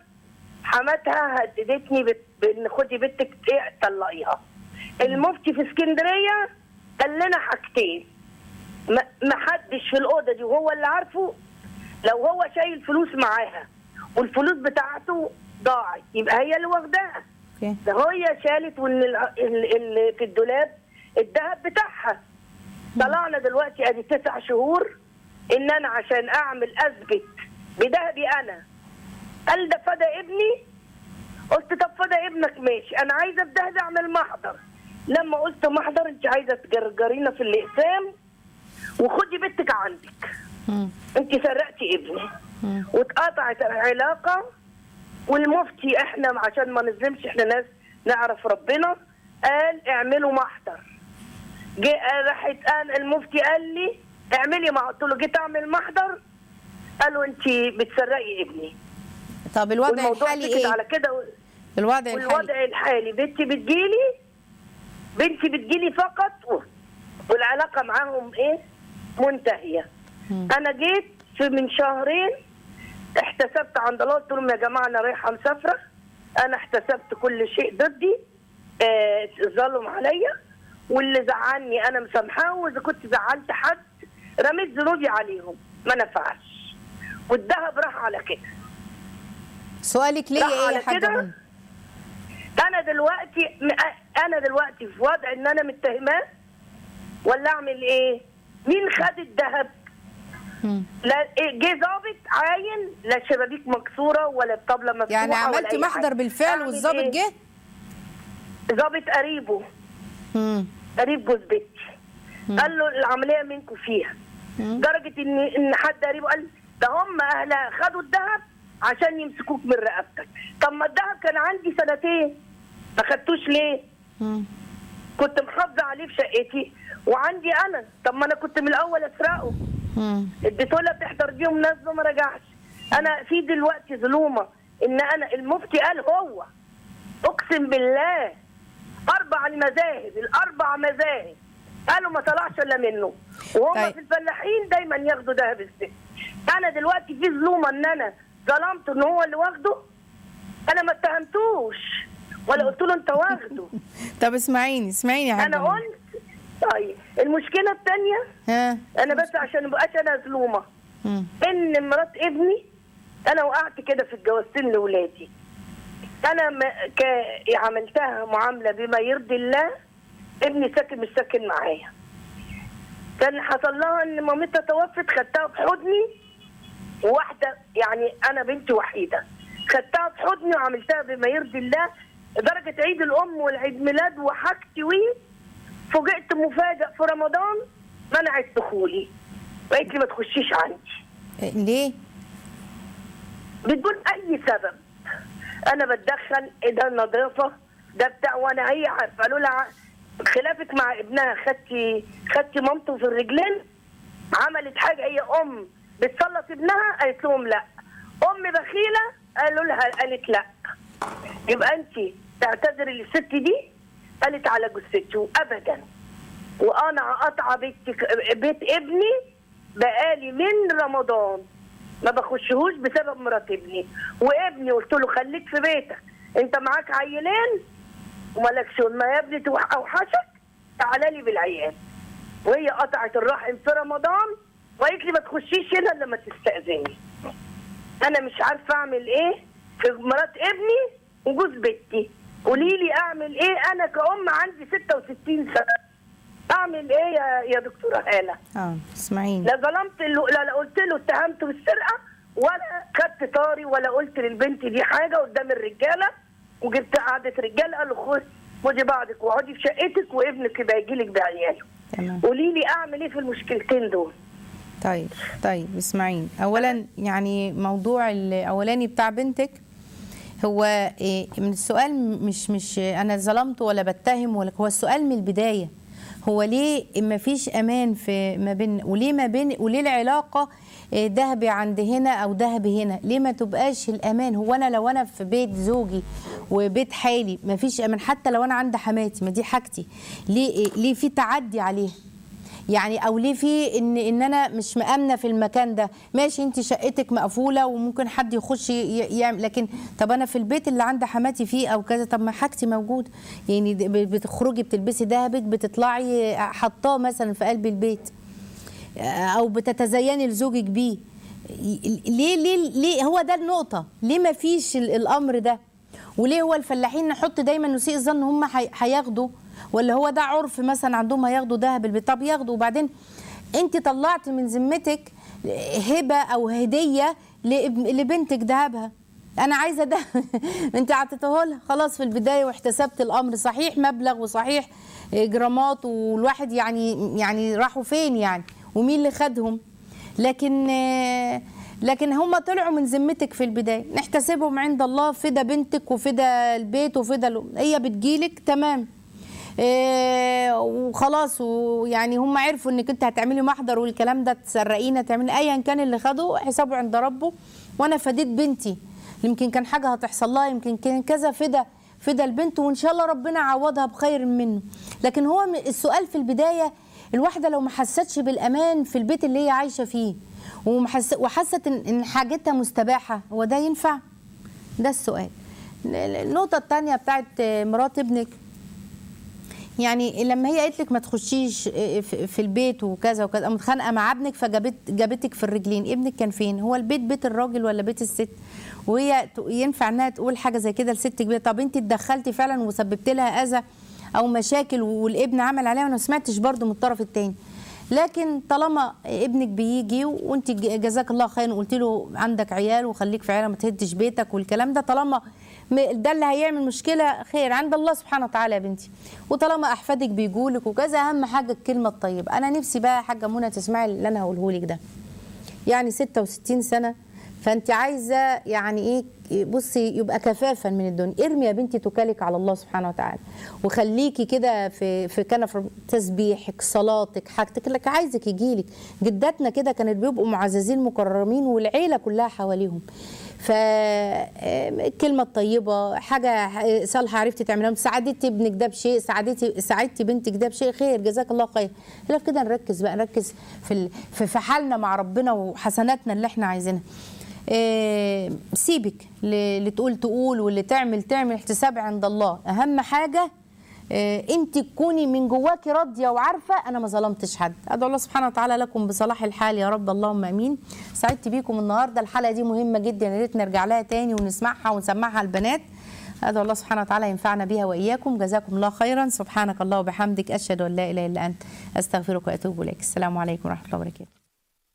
حماتها هددتني بت- بان خدي بنتك ايه طلقيها المفتي في اسكندريه قال لنا حاجتين ما ما حدش في الاوضه دي وهو اللي عارفه لو هو شايل فلوس معاها والفلوس بتاعته ضاعت يبقى هي اللي واخداها اوكي ده هي شالت وان ال- ال- ال- في الدولاب الذهب بتاعها طلعنا دلوقتي ادي تسع شهور ان انا عشان اعمل اثبت بذهبي انا قال ده فدى ابني قلت طب فدى ابنك ماشي انا عايزه بذهبي اعمل محضر لما قلت محضر انت عايزه تجرجرينا في الاقسام وخدي بنتك عندك مم. انت سرقتي ابني مم. واتقطعت العلاقه والمفتي احنا عشان ما نظلمش احنا ناس نعرف ربنا قال اعملوا محضر جه راحت قال المفتي قال لي اعملي ما قلت له جيت اعمل محضر قالوا انت بتسرقي ابني طب الوضع والموضوع الحالي سكت ايه على كده و- الوضع الحالي والوضع الحالي بنتي بتجيلي بنتي بتجيلي فقط و- والعلاقه معاهم ايه منتهيه مم. انا جيت في من شهرين احتسبت عند الله قلت لهم يا جماعه انا رايحه مسافره انا احتسبت كل شيء ضدي آه، ظلم عليا واللي زعلني انا مسامحاه واذا كنت زعلت حد رميت ذنوبي عليهم ما نفعش والذهب راح على كده سؤالك ليا راح ايه على يا حاجه كده. منى انا دلوقتي م- انا دلوقتي في وضع ان انا متهماه ولا اعمل ايه مين خد الذهب مم. لا إيه، جه ظابط عاين لا شبابيك مكسوره ولا الطبله مفتوحه يعني ولا عملتي أي محضر حاجة. بالفعل أعمل والظابط إيه؟ جه ظابط قريبه مم. قريب جوز بنتي قال له العمليه منكم فيها مم. درجه ان ان حد قريبه قال ده هم اهلها خدوا الذهب عشان يمسكوك من رقبتك طب ما الذهب كان عندي سنتين ما خدتوش ليه مم. كنت محافظه عليه في شقتي وعندي انا طب ما انا كنت من الاول اسرقه مم. اديته لها تحضر بيهم مناسبه ما رجعش انا في دلوقتي ظلومه ان انا المفتي قال هو اقسم بالله اربع المذاهب الاربع مذاهب قالوا ما طلعش الا منه وهم طيب. في الفلاحين دايما ياخدوا دهب الست انا دلوقتي في ظلومه ان انا ظلمته ان هو اللي واخده انا ما اتهمتوش ولا قلت له انت واخده طب اسمعيني اسمعيني يا حاجه انا منى. قلت طيب المشكله الثانيه ها انا بس عشان مبقاش انا ظلومه مم. ان مرات ابني انا وقعت كده في الجوازتين لاولادي انا ما ك... عملتها معامله بما يرضي الله ابني ساكن مش ساكن معايا كان حصل لها ان مامتها توفت خدتها في حضني وواحده يعني انا بنتي وحيده خدتها في حضني وعملتها بما يرضي الله لدرجه عيد الام والعيد ميلاد وحاجتي وي فوجئت مفاجئ في رمضان منعت دخولي وقالت لي ما تخشيش عندي إيه، ليه بدون اي سبب انا بتدخل ايه ده النظافه ده بتاع وانا هي عارفه قالوا لها خلافك مع ابنها خدتي خدتي مامته في الرجلين عملت حاجه هي ام بتسلط ابنها قالت لهم لا ام بخيله قالوا لها قالت لا يبقى انت تعتذري للست دي قالت على جثتي ابدا وانا قاطعه بيت بيت ابني بقالي من رمضان ما بخشهوش بسبب مرات ابني وابني قلت له خليك في بيتك انت معاك عيلين ومالكش ما يا ابني توح- اوحشك تعالى لي بالعيال وهي قطعت الرحم في رمضان وقالت لي ما تخشيش هنا الا لما تستاذني انا مش عارفه اعمل ايه في مرات ابني وجوز بنتي قولي لي اعمل ايه انا كأم عندي 66 سنه اعمل ايه يا يا دكتوره هاله اه اسمعيني لا ظلمت له لا لا قلت له اتهمته بالسرقه ولا خدت طاري ولا قلت للبنت دي حاجه قدام الرجاله وجبت قعده رجاله قالوا خد خدي بعضك واقعدي في شقتك وابنك يبقى يجي لك بعياله تمام قولي لي اعمل ايه في المشكلتين دول طيب طيب اسمعيني اولا يعني موضوع الاولاني بتاع بنتك هو إيه من السؤال مش مش انا ظلمته ولا بتهم ولا هو السؤال من البدايه هو ليه ما فيش امان في ما بين وليه ما بين وليه العلاقه إيه، ذهبي عند هنا او ذهبي هنا ليه ما تبقاش الامان هو انا لو انا في بيت زوجي وبيت حالي ما فيش امان حتى لو انا عند حماتي ما دي حاجتي ليه إيه، ليه في تعدي عليها يعني او ليه في ان ان انا مش مامنه في المكان ده ماشي انت شقتك مقفوله وممكن حد يخش ي- يعمل لكن طب انا في البيت اللي عند حماتي فيه او كذا طب ما حاجتي موجوده يعني د- ب- بتخرجي بتلبسي دهبك بتطلعي حطاه مثلا في قلب البيت او بتتزيني لزوجك بيه ي- ليه ليه ليه هو ده النقطه ليه ما فيش ال- الامر ده وليه هو الفلاحين نحط دايما نسيء الظن هم هي- هياخدوا ولا هو ده عرف مثلا عندهم هياخدوا دهب البيت طب ياخدوا وبعدين انت طلعت من ذمتك هبه او هديه لاب- لبنتك دهبها انا عايزه ده انت اعطيته لها خلاص في البدايه واحتسبت الامر صحيح مبلغ وصحيح جرامات والواحد يعني يعني راحوا فين يعني ومين اللي خدهم لكن لكن هم طلعوا من ذمتك في البدايه نحتسبهم عند الله فدا بنتك وفدا البيت وفدا ال- هي بتجيلك تمام إيه وخلاص ويعني هم عرفوا انك انت هتعملي محضر والكلام ده تسرقينا تعملي ايا كان اللي خده حسابه عند ربه وانا فديت بنتي يمكن كان حاجه هتحصل لها يمكن كان كذا فدا فدا البنت وان شاء الله ربنا يعوضها بخير منه لكن هو م- السؤال في البدايه الواحده لو ما حستش بالامان في البيت اللي هي عايشه فيه ومحس- وحست ان إن حاجتها مستباحه هو ده ينفع ده السؤال ال- ال- النقطه الثانيه بتاعت مرات ابنك يعني لما هي قالت لك ما تخشيش في في البيت وكذا وكذا متخانقه مع ابنك فجابت جابتك في الرجلين ابنك كان فين هو البيت بيت الراجل ولا بيت الست وهي ت- ينفع انها تقول حاجه زي كده لست كبيره طب انت اتدخلتي فعلا وسببت لها اذى او مشاكل والابن عمل عليها وانا ما سمعتش برضو من الطرف الثاني لكن طالما ابنك بيجي وانت ج- جزاك الله خير وقلت له عندك عيال وخليك في عيله ما تهدش بيتك والكلام ده طالما م- ده اللي هيعمل مشكله خير عند الله سبحانه وتعالى يا بنتي وطالما احفادك بيجولك وكذا اهم حاجه الكلمه الطيبه انا نفسي بقى يا حاجه منى تسمعي اللي انا هقوله لك ده يعني 66 سنه فانت عايزه يعني ايه بصي يبقى كفافا من الدنيا ارمي يا بنتي توكلك على الله سبحانه وتعالى وخليكي كده في في كنف تسبيحك صلاتك حاجتك اللي عايزك يجيلك جداتنا كده كانت بيبقوا معززين مكرمين والعيله كلها حواليهم فالكلمة الطيبة حاجة صالحة عرفتي تعملها ساعدتي ابنك ده بشيء ساعدتي ساعدتي بنتك ده بشيء خير جزاك الله خير لا كده نركز بقى نركز في ال- في في حالنا مع ربنا وحسناتنا اللي احنا عايزينها إيه، سيبك ل- اللي تقول تقول واللي تعمل تعمل احتساب عند الله اهم حاجه إيه، انت تكوني من جواكي راضيه وعارفه انا ما ظلمتش حد ادعو الله سبحانه وتعالى لكم بصلاح الحال يا رب اللهم امين سعدت بيكم النهارده الحلقه دي مهمه جدا يا ريت نرجع لها تاني ونسمعها ونسمعها البنات ادعو الله سبحانه وتعالى ينفعنا بها واياكم جزاكم الله خيرا سبحانك الله وبحمدك اشهد ان لا اله الا انت استغفرك واتوب اليك السلام عليكم ورحمه الله وبركاته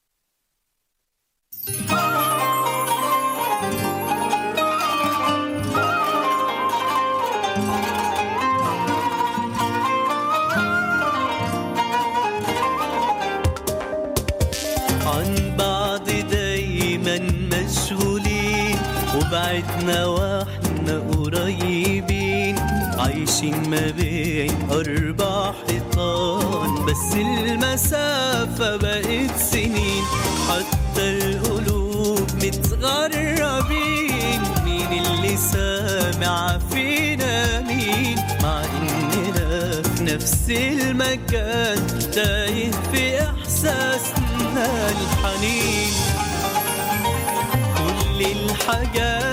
عن بعض دايما مشغولين وبعدنا واحنا قريبين عايشين ما بين أربع حيطان بس المسافة بقت سنين حتى القلوب متغربين مين اللي سامع فينا مين مع إننا في نفس المكان تايه في إحساسنا الحنين كل الحاجات